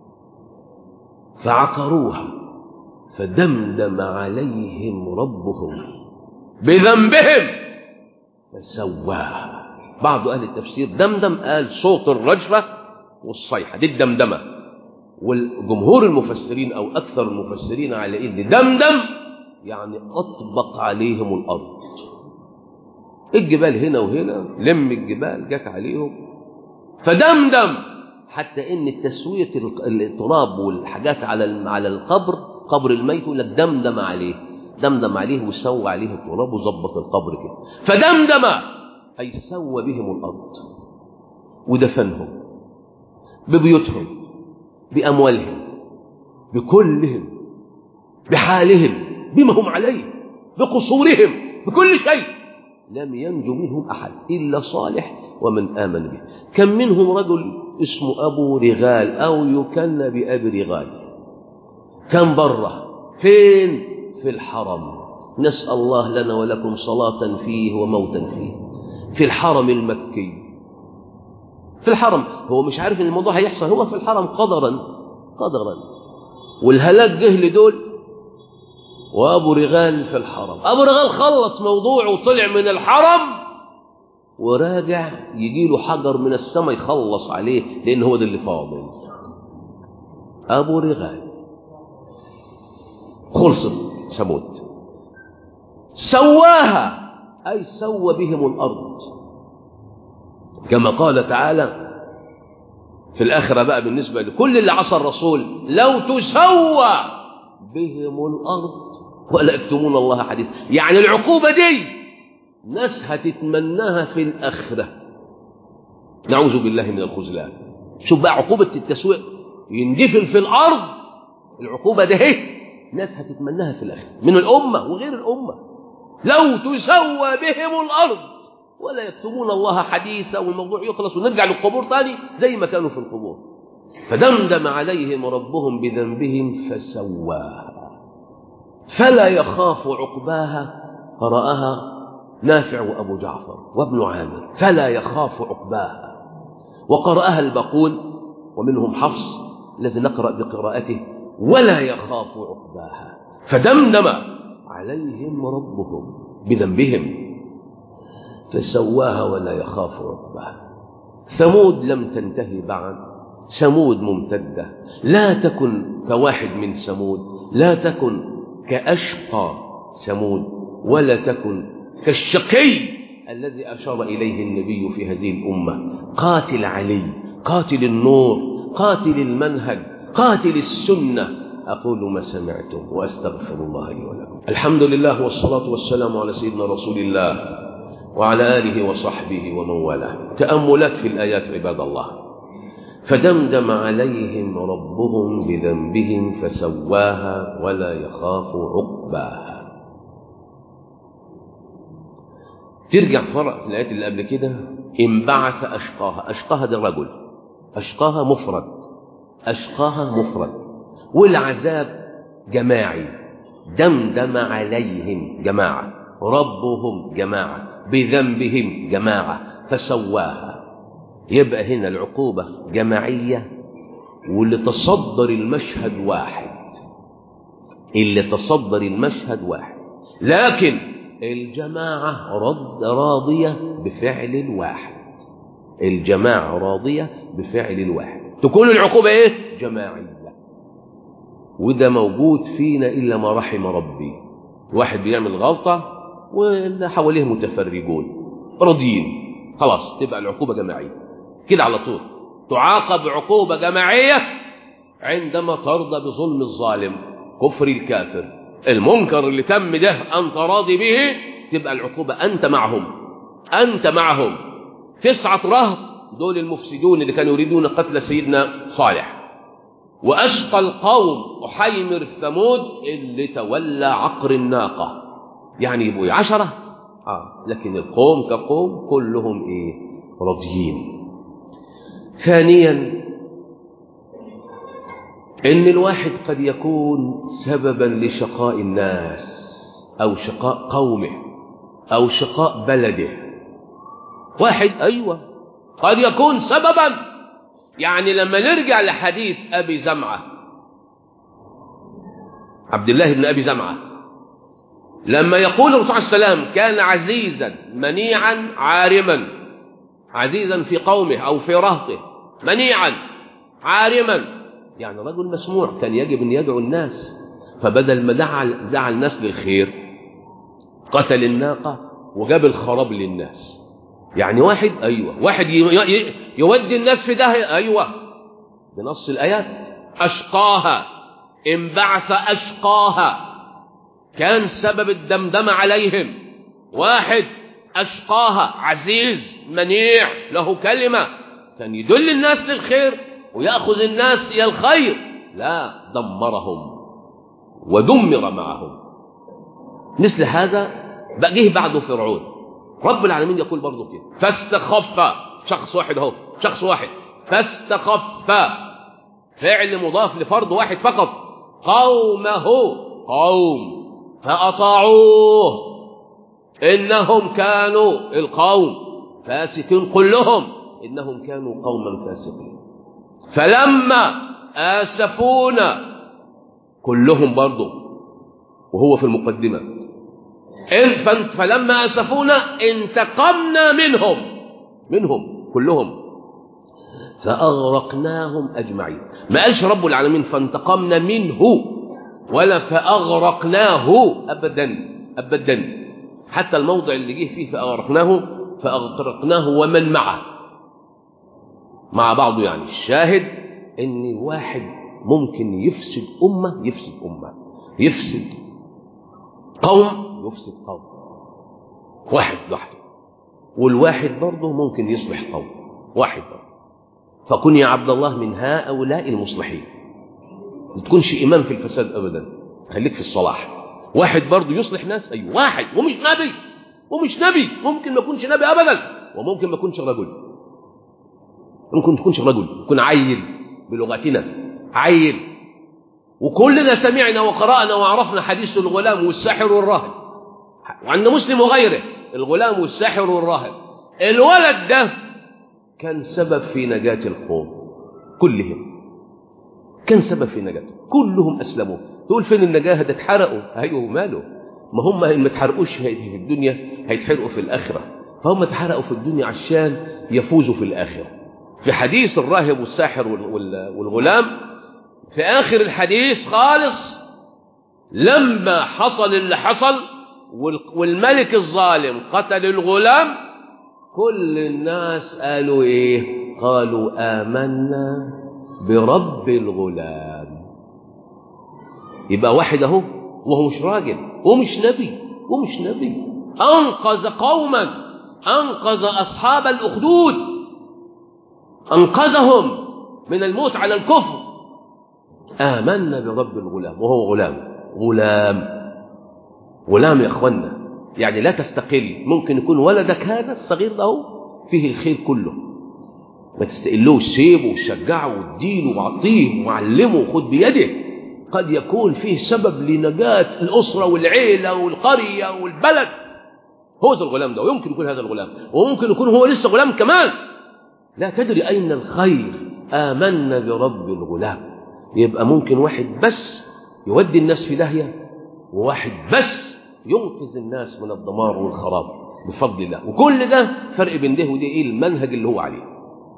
[SPEAKER 1] فعقروها فدمدم عليهم ربهم بذنبهم فسواها بعض أهل التفسير دمدم قال صوت الرجفة والصيحة دي الدمدمة والجمهور المفسرين أو أكثر المفسرين على إن دمدم يعني أطبق عليهم الأرض الجبال هنا وهنا لم الجبال جت عليهم فدمدم حتى ان التسويه التراب والحاجات على على القبر قبر الميت يقول لك دمدم عليه دمدم عليه وسوى عليه التراب وظبط القبر كده فدمدم اي سوى بهم الارض ودفنهم ببيوتهم باموالهم بكلهم بحالهم بما هم عليه بقصورهم بكل شيء لم ينجو منهم احد الا صالح ومن امن به كم منهم رجل اسمه أبو رغال أو يكن بأبي رغال كان بره فين في الحرم نسأل الله لنا ولكم صلاة فيه وموتا فيه في الحرم المكي في الحرم هو مش عارف ان الموضوع هيحصل هو في الحرم قدرا قدرا والهلاك جه لدول وابو رغال في الحرم ابو رغال خلص موضوعه وطلع من الحرم وراجع يجي له حجر من السماء يخلص عليه لان هو ده اللي فاضل ابو رغال خلصت ثمود سواها اي سوى بهم الارض كما قال تعالى في الاخره بقى بالنسبه لكل اللي عصى الرسول لو تسوى بهم الارض ولا يكتمون الله حديث يعني العقوبه دي ناس هتتمناها في الآخرة نعوذ بالله من الخذلان شوف بقى عقوبة التسويق يندفن في الأرض العقوبة ده هي ناس هتتمناها في الآخرة من الأمة وغير الأمة لو تسوى بهم الأرض ولا يكتمون الله حديثا والموضوع يخلص ونرجع للقبور تاني زي ما كانوا في القبور فدمدم عليهم ربهم بذنبهم فسواها فلا يخاف عقباها قرأها نافع وأبو جعفر وابن عامر فلا يخاف عقباها وقرأها الباقون ومنهم حفص الذي نقرأ بقراءته ولا يخاف عقباها فدمدم عليهم ربهم بذنبهم فسواها ولا يخاف عقباها ثمود لم تنتهي بعد ثمود ممتدة لا تكن كواحد من ثمود لا تكن كأشقى ثمود ولا تكن كالشقي الذي أشار إليه النبي في هذه الأمة قاتل علي قاتل النور قاتل المنهج قاتل السنة أقول ما سمعتم وأستغفر الله لي ولكم الحمد لله والصلاة والسلام على سيدنا رسول الله وعلى آله وصحبه ومن والاه تأملات في الآيات عباد الله فدمدم عليهم ربهم بذنبهم فسواها ولا يخاف عقباها ترجع فرع في الآيات اللي قبل كده انبعث أشقاها أشقاها ده رجل أشقاها مفرد أشقاها مفرد والعذاب جماعي دمدم عليهم جماعة ربهم جماعة بذنبهم جماعة فسواها يبقى هنا العقوبة جماعية واللي تصدر المشهد واحد اللي تصدر المشهد واحد لكن الجماعة رد راضية بفعل الواحد الجماعة راضية بفعل الواحد تكون العقوبة ايه جماعية وده موجود فينا إلا ما رحم ربي واحد بيعمل غلطة واللي حواليه متفرجون راضيين خلاص تبقى العقوبة جماعية كده على طول تعاقب عقوبة جماعية عندما ترضى بظلم الظالم كفر الكافر المنكر اللي تم ده أنت راضي به تبقى العقوبة أنت معهم أنت معهم تسعة رهط دول المفسدون اللي كانوا يريدون قتل سيدنا صالح وأشقى القوم أحيمر ثمود اللي تولى عقر الناقة يعني يبقوا عشرة آه. لكن القوم كقوم كلهم إيه راضيين ثانيا ان الواحد قد يكون سببا لشقاء الناس أو شقاء قومه أو شقاء بلده واحد أيوة قد يكون سببا يعني لما نرجع لحديث أبي زمعة عبد الله بن أبي زمعة لما يقول الرسول صلى الله عليه وسلم كان عزيزا منيعا عارما عزيزا في قومه أو في رهطه منيعا عارما يعني رجل مسموع كان يجب أن يدعو الناس فبدل ما دعا, دعا الناس للخير قتل الناقة وجاب الخراب للناس يعني واحد أيوة واحد يودي الناس في داهية أيوة بنص الآيات أشقاها انبعث أشقاها كان سبب الدمدم عليهم واحد أشقاها عزيز منيع له كلمة كان يدل الناس للخير ويأخذ الناس إلى الخير لا دمرهم ودمر معهم مثل هذا بقى جه بعده فرعون رب العالمين يقول برضه كده فاستخف شخص واحد اهو شخص واحد فاستخف فعل مضاف لفرد واحد فقط قومه قوم فأطاعوه إنهم كانوا القوم فاسقين كلهم إنهم كانوا قوما فاسقين فلما آسفونا كلهم برضه وهو في المقدمة إن فلما أسفونا انتقمنا منهم منهم كلهم فأغرقناهم أجمعين ما قالش رب العالمين فانتقمنا منه ولا فأغرقناه أبدا أبدا حتى الموضع اللي جه فيه فأغرقناه فأغرقناه ومن معه مع بعضه يعني الشاهد ان واحد ممكن يفسد أمة يفسد أمة يفسد قوم يفسد قوم واحد لوحده والواحد برضه ممكن يصلح قوم واحد برضه فكن يا عبد الله من هؤلاء المصلحين ما تكونش إمام في الفساد أبدا خليك في الصلاح واحد برضه يصلح ناس أي واحد ومش نبي ومش نبي ممكن ما يكونش نبي أبدا وممكن ما يكونش رجل ممكن تكونش رجل يكون عيل بلغتنا عيل وكلنا سمعنا وقرأنا وعرفنا حديث الغلام والساحر والراهب وعند مسلم وغيره الغلام والساحر والراهب الولد ده كان سبب في نجاة القوم كلهم كان سبب في نجاة كلهم أسلموا تقول فين النجاة ده اتحرقوا أيوه ماله ما هم ما اتحرقوش في الدنيا هيتحرقوا في الآخرة فهم اتحرقوا في الدنيا عشان يفوزوا في الآخرة في حديث الراهب والساحر والغلام في آخر الحديث خالص لما حصل اللي حصل والملك الظالم قتل الغلام كل الناس قالوا ايه قالوا آمنا برب الغلام يبقى واحد اهو وهو مش راجل ومش نبي ومش نبي أنقذ قوما أنقذ أصحاب الأخدود أنقذهم من الموت على الكفر آمنا برب الغلام وهو غلام غلام غلام يا أخوانا يعني لا تستقل ممكن يكون ولدك هذا الصغير ده فيه الخير كله ما تستقلوش سيبه وشجعه واديله وعطيه وعلمه وخد بيده قد يكون فيه سبب لنجاة الأسرة والعيلة والقرية والبلد هو ذا الغلام ده ويمكن يكون هذا الغلام وممكن يكون هو لسه غلام كمان لا تدري أين الخير آمنا برب الغلام يبقى ممكن واحد بس يودي الناس في داهية وواحد بس ينقذ الناس من الدمار والخراب بفضل الله وكل ده فرق بين ده وده ايه المنهج اللي هو عليه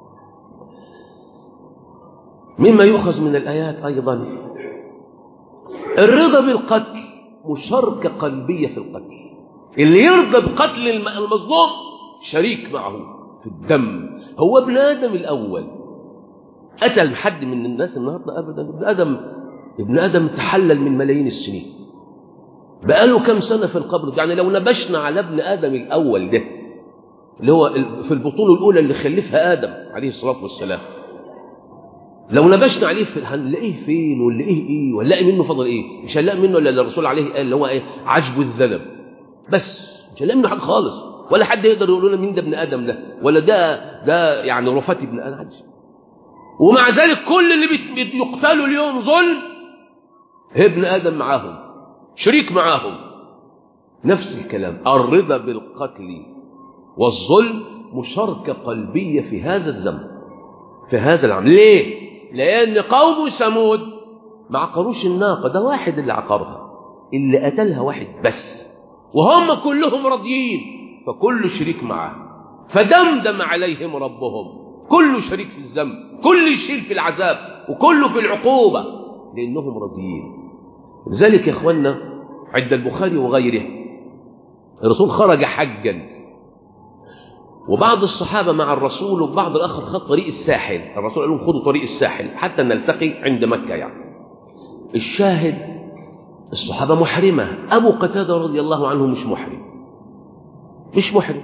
[SPEAKER 1] مما يؤخذ من الآيات أيضا الرضا بالقتل مشاركة قلبية في القتل اللي يرضى بقتل المظلوم شريك معه في الدم هو ابن آدم الأول قتل حد من الناس النهاردة أبدا ابن آدم ابن آدم تحلل من ملايين السنين بقاله كم سنة في القبر يعني لو نبشنا على ابن آدم الأول ده اللي هو في البطولة الأولى اللي خلفها آدم عليه الصلاة والسلام لو نبشنا عليه في هنلاقيه فين ونلاقيه ايه ونلاقي منه فضل ايه مش هنلاقي منه الا الرسول عليه قال اللي هو ايه عجب الذنب بس مش هنلاقي منه حاجه خالص ولا حد يقدر يقول لنا مين ده ابن ادم ده ولا ده ده يعني رفات ابن ادم ومع ذلك كل اللي بيقتلوا اليوم ظلم ابن ادم معاهم شريك معاهم نفس الكلام الرضا بالقتل والظلم مشاركة قلبية في هذا الذنب في هذا العمل ليه؟ لأن قوم ثمود ما عقروش الناقة ده واحد اللي عقرها اللي قتلها واحد بس وهم كلهم راضيين فكل شريك معاه فدمدم عليهم ربهم كل شريك في الذنب كل يشيل في العذاب وكله في العقوبة لأنهم راضيين لذلك يا إخوانا عند البخاري وغيره الرسول خرج حجا وبعض الصحابة مع الرسول وبعض الآخر خد طريق الساحل الرسول قال لهم خدوا طريق الساحل حتى نلتقي عند مكة يعني الشاهد الصحابة محرمة أبو قتادة رضي الله عنه مش محرم مش محرم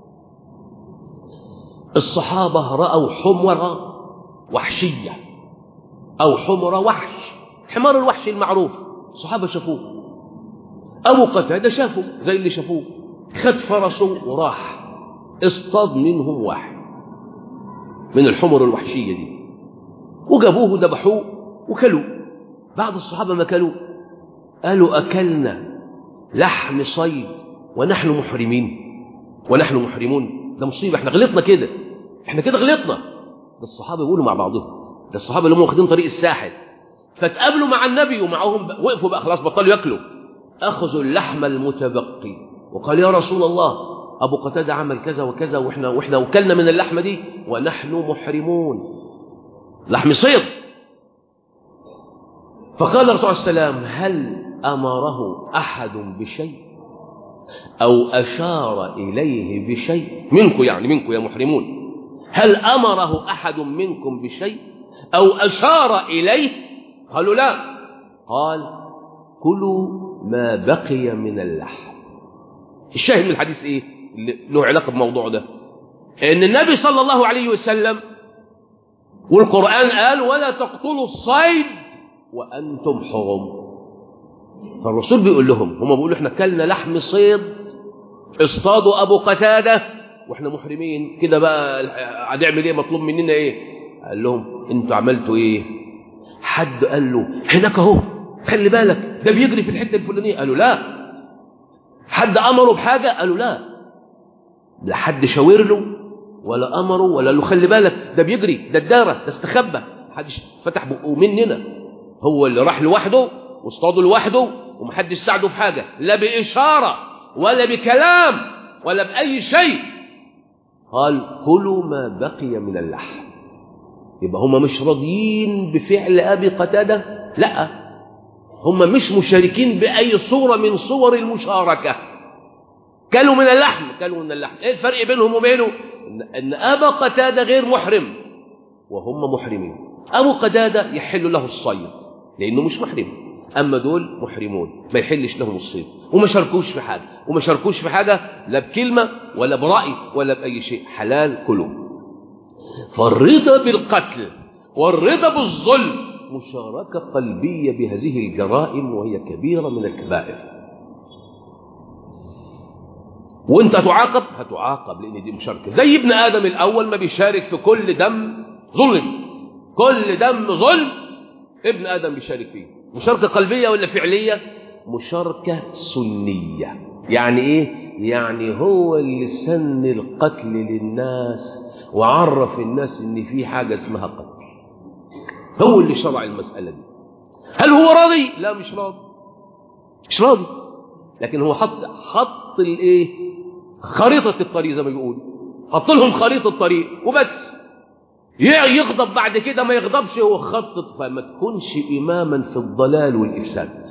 [SPEAKER 1] الصحابة رأوا حمرة وحشية أو حمرة وحش حمار الوحش المعروف الصحابة شافوه أبو قتادة شافه زي اللي شافوه خد فرسه وراح اصطاد منهم واحد من الحمر الوحشية دي وجابوه وذبحوه وكلوه بعض الصحابة ما كلوه قالوا أكلنا لحم صيد ونحن محرمين ونحن محرمون ده مصيبة احنا غلطنا كده احنا كده غلطنا ده الصحابة يقولوا مع بعضهم ده الصحابة اللي هم واخدين طريق الساحل فتقابلوا مع النبي ومعهم وقفوا بقى خلاص بطلوا ياكلوا أخذوا اللحم المتبقي وقال يا رسول الله أبو قتادة عمل كذا وكذا وإحنا, وإحنا وكلنا من اللحمة دي ونحن محرمون لحم صيد فقال الرسول عليه السلام هل أمره أحد بشيء أو أشار إليه بشيء منكم يعني منكم يا محرمون هل أمره أحد منكم بشيء أو أشار إليه قالوا لا قال كلوا ما بقي من اللحم الشاهد من الحديث ايه اللي له علاقه بالموضوع ده ان النبي صلى الله عليه وسلم والقران قال ولا تقتلوا الصيد وانتم حرم فالرسول بيقول لهم هم بيقولوا احنا كلنا لحم صيد اصطادوا ابو قتاده واحنا محرمين كده بقى هنعمل ايه مطلوب مننا ايه قال لهم انتوا عملتوا ايه حد قال له هناك اهو خلي بالك ده بيجري في الحته الفلانيه قالوا لا حد امره بحاجه قالوا لا لا حد شاور له ولا امره ولا له خلي بالك ده بيجري ده الداره ده استخبى محدش فتح بقه مننا هو اللي راح لوحده واصطاده لوحده ومحدش ساعده في حاجه لا باشاره ولا بكلام ولا باي شيء قال كلوا ما بقي من اللحم يبقى هم مش راضيين بفعل ابي قتاده لا هم مش مشاركين باي صوره من صور المشاركه كلوا من اللحم كلوا من اللحم ايه الفرق بينهم وبينه ان, إن ابا قتاده غير محرم وهم محرمين ابو قتاده يحل له الصيد لانه مش محرم اما دول محرمون ما يحلش لهم الصيد وما شاركوش في حاجه وما شاركوش في حاجه لا بكلمه ولا براي ولا باي شيء حلال كلوا فالرضا بالقتل والرضا بالظلم مشاركة قلبية بهذه الجرائم وهي كبيرة من الكبائر وانت هتعاقب هتعاقب لان دي مشاركة زي ابن آدم الأول ما بيشارك في كل دم ظلم كل دم ظلم ابن آدم بيشارك فيه مشاركة قلبية ولا فعلية مشاركة سنية يعني ايه يعني هو اللي سن القتل للناس وعرف الناس ان في حاجة اسمها قتل هو اللي شرع المسألة دي هل هو راضي لا مش راضي مش راضي لكن هو حط حط الايه خريطة الطريق زي ما بيقول حط لهم خريطة الطريق وبس يغضب بعد كده ما يغضبش هو خطط فما تكونش إماما في الضلال والإفساد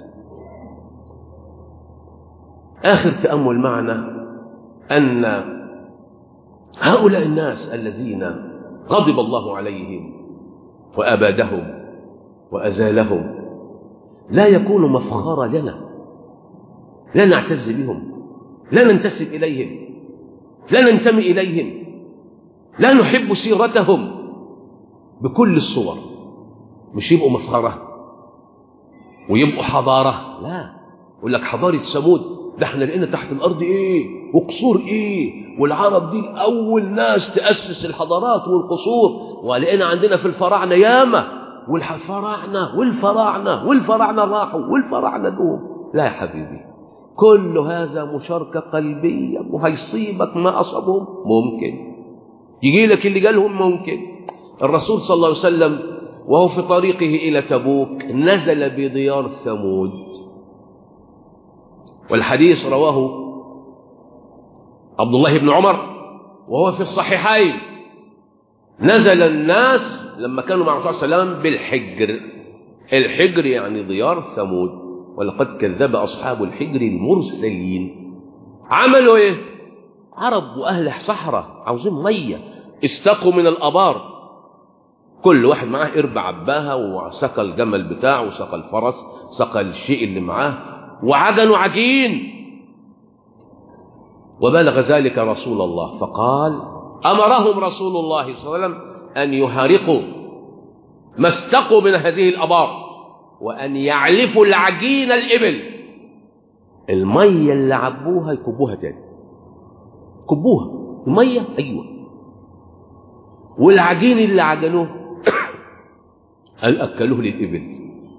[SPEAKER 1] آخر تأمل معنا أن هؤلاء الناس الذين غضب الله عليهم وأبادهم وأزالهم لا يكون مفخرا لنا لا نعتز بهم لا ننتسب إليهم لا ننتمي إليهم لا نحب سيرتهم بكل الصور مش يبقوا مفخرة ويبقوا حضارة لا يقول لك حضارة ثمود ده احنا لقينا تحت الأرض إيه وقصور إيه والعرب دي أول ناس تأسس الحضارات والقصور ولقينا عندنا في الفراعنة ياما والفراعنة والفراعنة والفراعنة راحوا والفراعنة جوهم لا يا حبيبي كل هذا مشاركة قلبية وهيصيبك ما أصابهم ممكن يجي لك اللي قالهم ممكن الرسول صلى الله عليه وسلم وهو في طريقه إلى تبوك نزل بديار ثمود والحديث رواه عبد الله بن عمر وهو في الصحيحين نزل الناس لما كانوا مع الرسول صلى الله عليه وسلم بالحجر الحجر يعني ديار ثمود ولقد كذب أصحاب الحجر المرسلين عملوا ايه عرب وأهل صحراء عاوزين مية استقوا من الأبار كل واحد معاه قرب عباها وسقى الجمل بتاعه وسقى الفرس سقى الشيء اللي معاه وعجنوا عجين وبلغ ذلك رسول الله فقال أمرهم رسول الله صلى الله عليه وسلم أن يحرقوا ما استقوا من هذه الأبار وأن يعلفوا العجين الإبل المية اللي عبوها يكبوها تاني كبوها المية أيوة والعجين اللي عجنوه قال أكلوه للإبل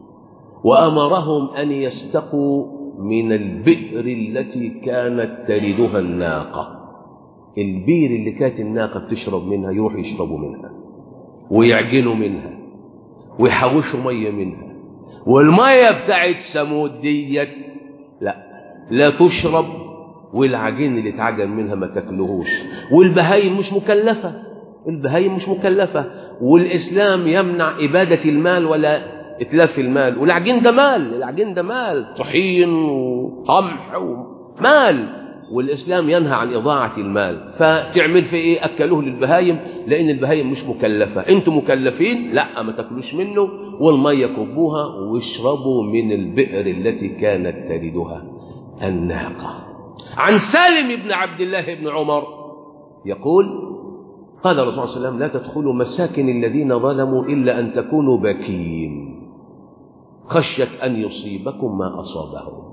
[SPEAKER 1] وأمرهم أن يستقوا من البئر التي كانت تردها الناقة البير اللي كانت الناقة بتشرب منها يروح يشربوا منها ويعجنوا منها ويحوشوا مية منها والمية بتاعت ثمود ديت لا لا تشرب والعجين اللي اتعجن منها ما تاكلوهوش والبهايم مش مكلفة البهايم مش مكلفة والإسلام يمنع إبادة المال ولا إتلاف المال والعجين ده مال العجين ده مال طحين وقمح ومال والإسلام ينهى عن إضاعة المال فتعمل في إيه أكلوه للبهايم لأن البهايم مش مكلفة أنتم مكلفين لا ما تاكلوش منه والمية كبوها واشربوا من البئر التي كانت تردها الناقة عن سالم بن عبد الله بن عمر يقول قال الرسول صلى الله عليه وسلم لا تدخلوا مساكن الذين ظلموا إلا أن تكونوا باكين خشية أن يصيبكم ما أصابهم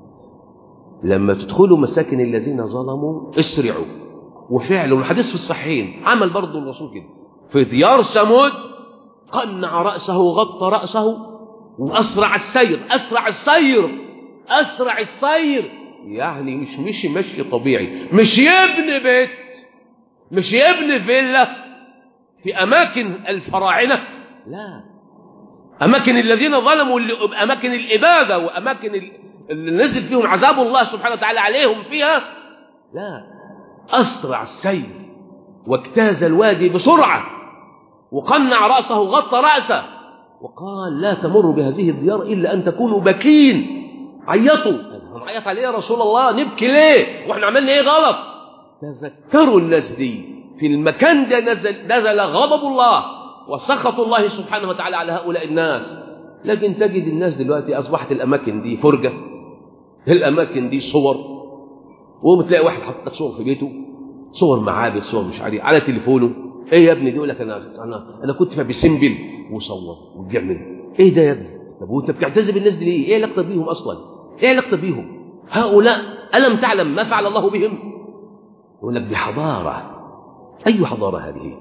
[SPEAKER 1] لما تدخلوا مساكن الذين ظلموا اسرعوا وفعلوا الحديث في الصحيحين عمل برضه الرسول كده في ديار ثمود قنع رأسه وغطى رأسه وأسرع السير أسرع السير أسرع السير يعني مش مشي مشي طبيعي مش يبني بيت مش يبني فيلا في أماكن الفراعنة لا أماكن الذين ظلموا أماكن الإبادة وأماكن اللي نزل فيهم عذاب الله سبحانه وتعالى عليهم فيها لا أسرع السير واجتاز الوادي بسرعة وقنع رأسه وغطى رأسه وقال لا تمر بهذه الديار إلا أن تكونوا بكين عيطوا نعيط عليه يا رسول الله نبكي ليه واحنا عملنا ايه غلط تذكروا الناس دي في المكان ده نزل, نزل غضب الله وسخط الله سبحانه وتعالى على هؤلاء الناس لكن تجد الناس دلوقتي أصبحت الأماكن دي فرجة الأماكن دي صور وبتلاقي واحد حط لك صور في بيته صور معابد صور مش عارف على تليفونه ايه يا ابني دي يقول لك انا انا انا كنت في بسمبل وصور وبيعمل ايه ده يا ابني طب وانت بتعتز بالناس دي ليه ايه علاقتك بيهم اصلا ايه علاقتك بيهم هؤلاء الم تعلم ما فعل الله بهم يقول لك دي حضاره اي حضاره هذه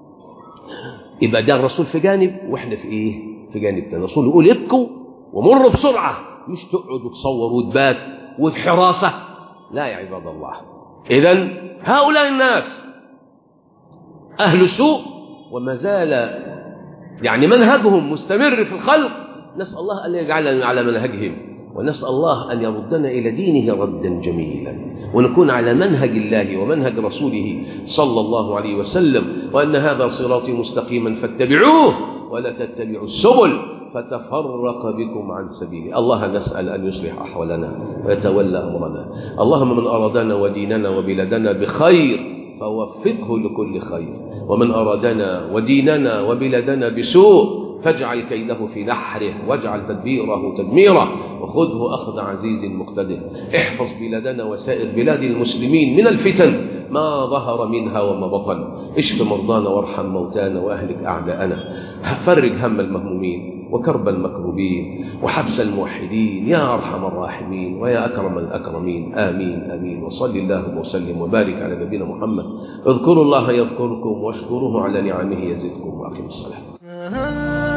[SPEAKER 1] يبقى ده الرسول في جانب واحنا في ايه في جانب تاني الرسول يقول ابكوا ومروا بسرعه مش تقعد وتصور وتبات وحراسه لا يا عباد الله اذا هؤلاء الناس اهل سوء وما زال يعني منهجهم مستمر في الخلق نسال الله ان يجعلنا على منهجهم ونسال الله ان يردنا الى دينه ردا جميلا ونكون على منهج الله ومنهج رسوله صلى الله عليه وسلم وان هذا صراطي مستقيما فاتبعوه ولا تتبعوا السبل فتفرق بكم عن سبيله الله نسأل أن يصلح أحوالنا ويتولى أمرنا اللهم من أرادنا وديننا وبلادنا بخير فوفقه لكل خير ومن أرادنا وديننا وبلادنا بسوء فاجعل كيده في نحره واجعل تدبيره تدميره وخذه أخذ عزيز مقتدر احفظ بلادنا وسائر بلاد المسلمين من الفتن ما ظهر منها وما بطن اشف مرضانا وارحم موتانا واهلك اعداءنا فرج هم المهمومين وكرب المكروبين وحبس الموحدين يا ارحم الراحمين ويا اكرم الاكرمين امين امين وصل اللهم وسلم وبارك على نبينا محمد اذكروا الله يذكركم واشكروه على نعمه يزدكم واقيموا الصلاه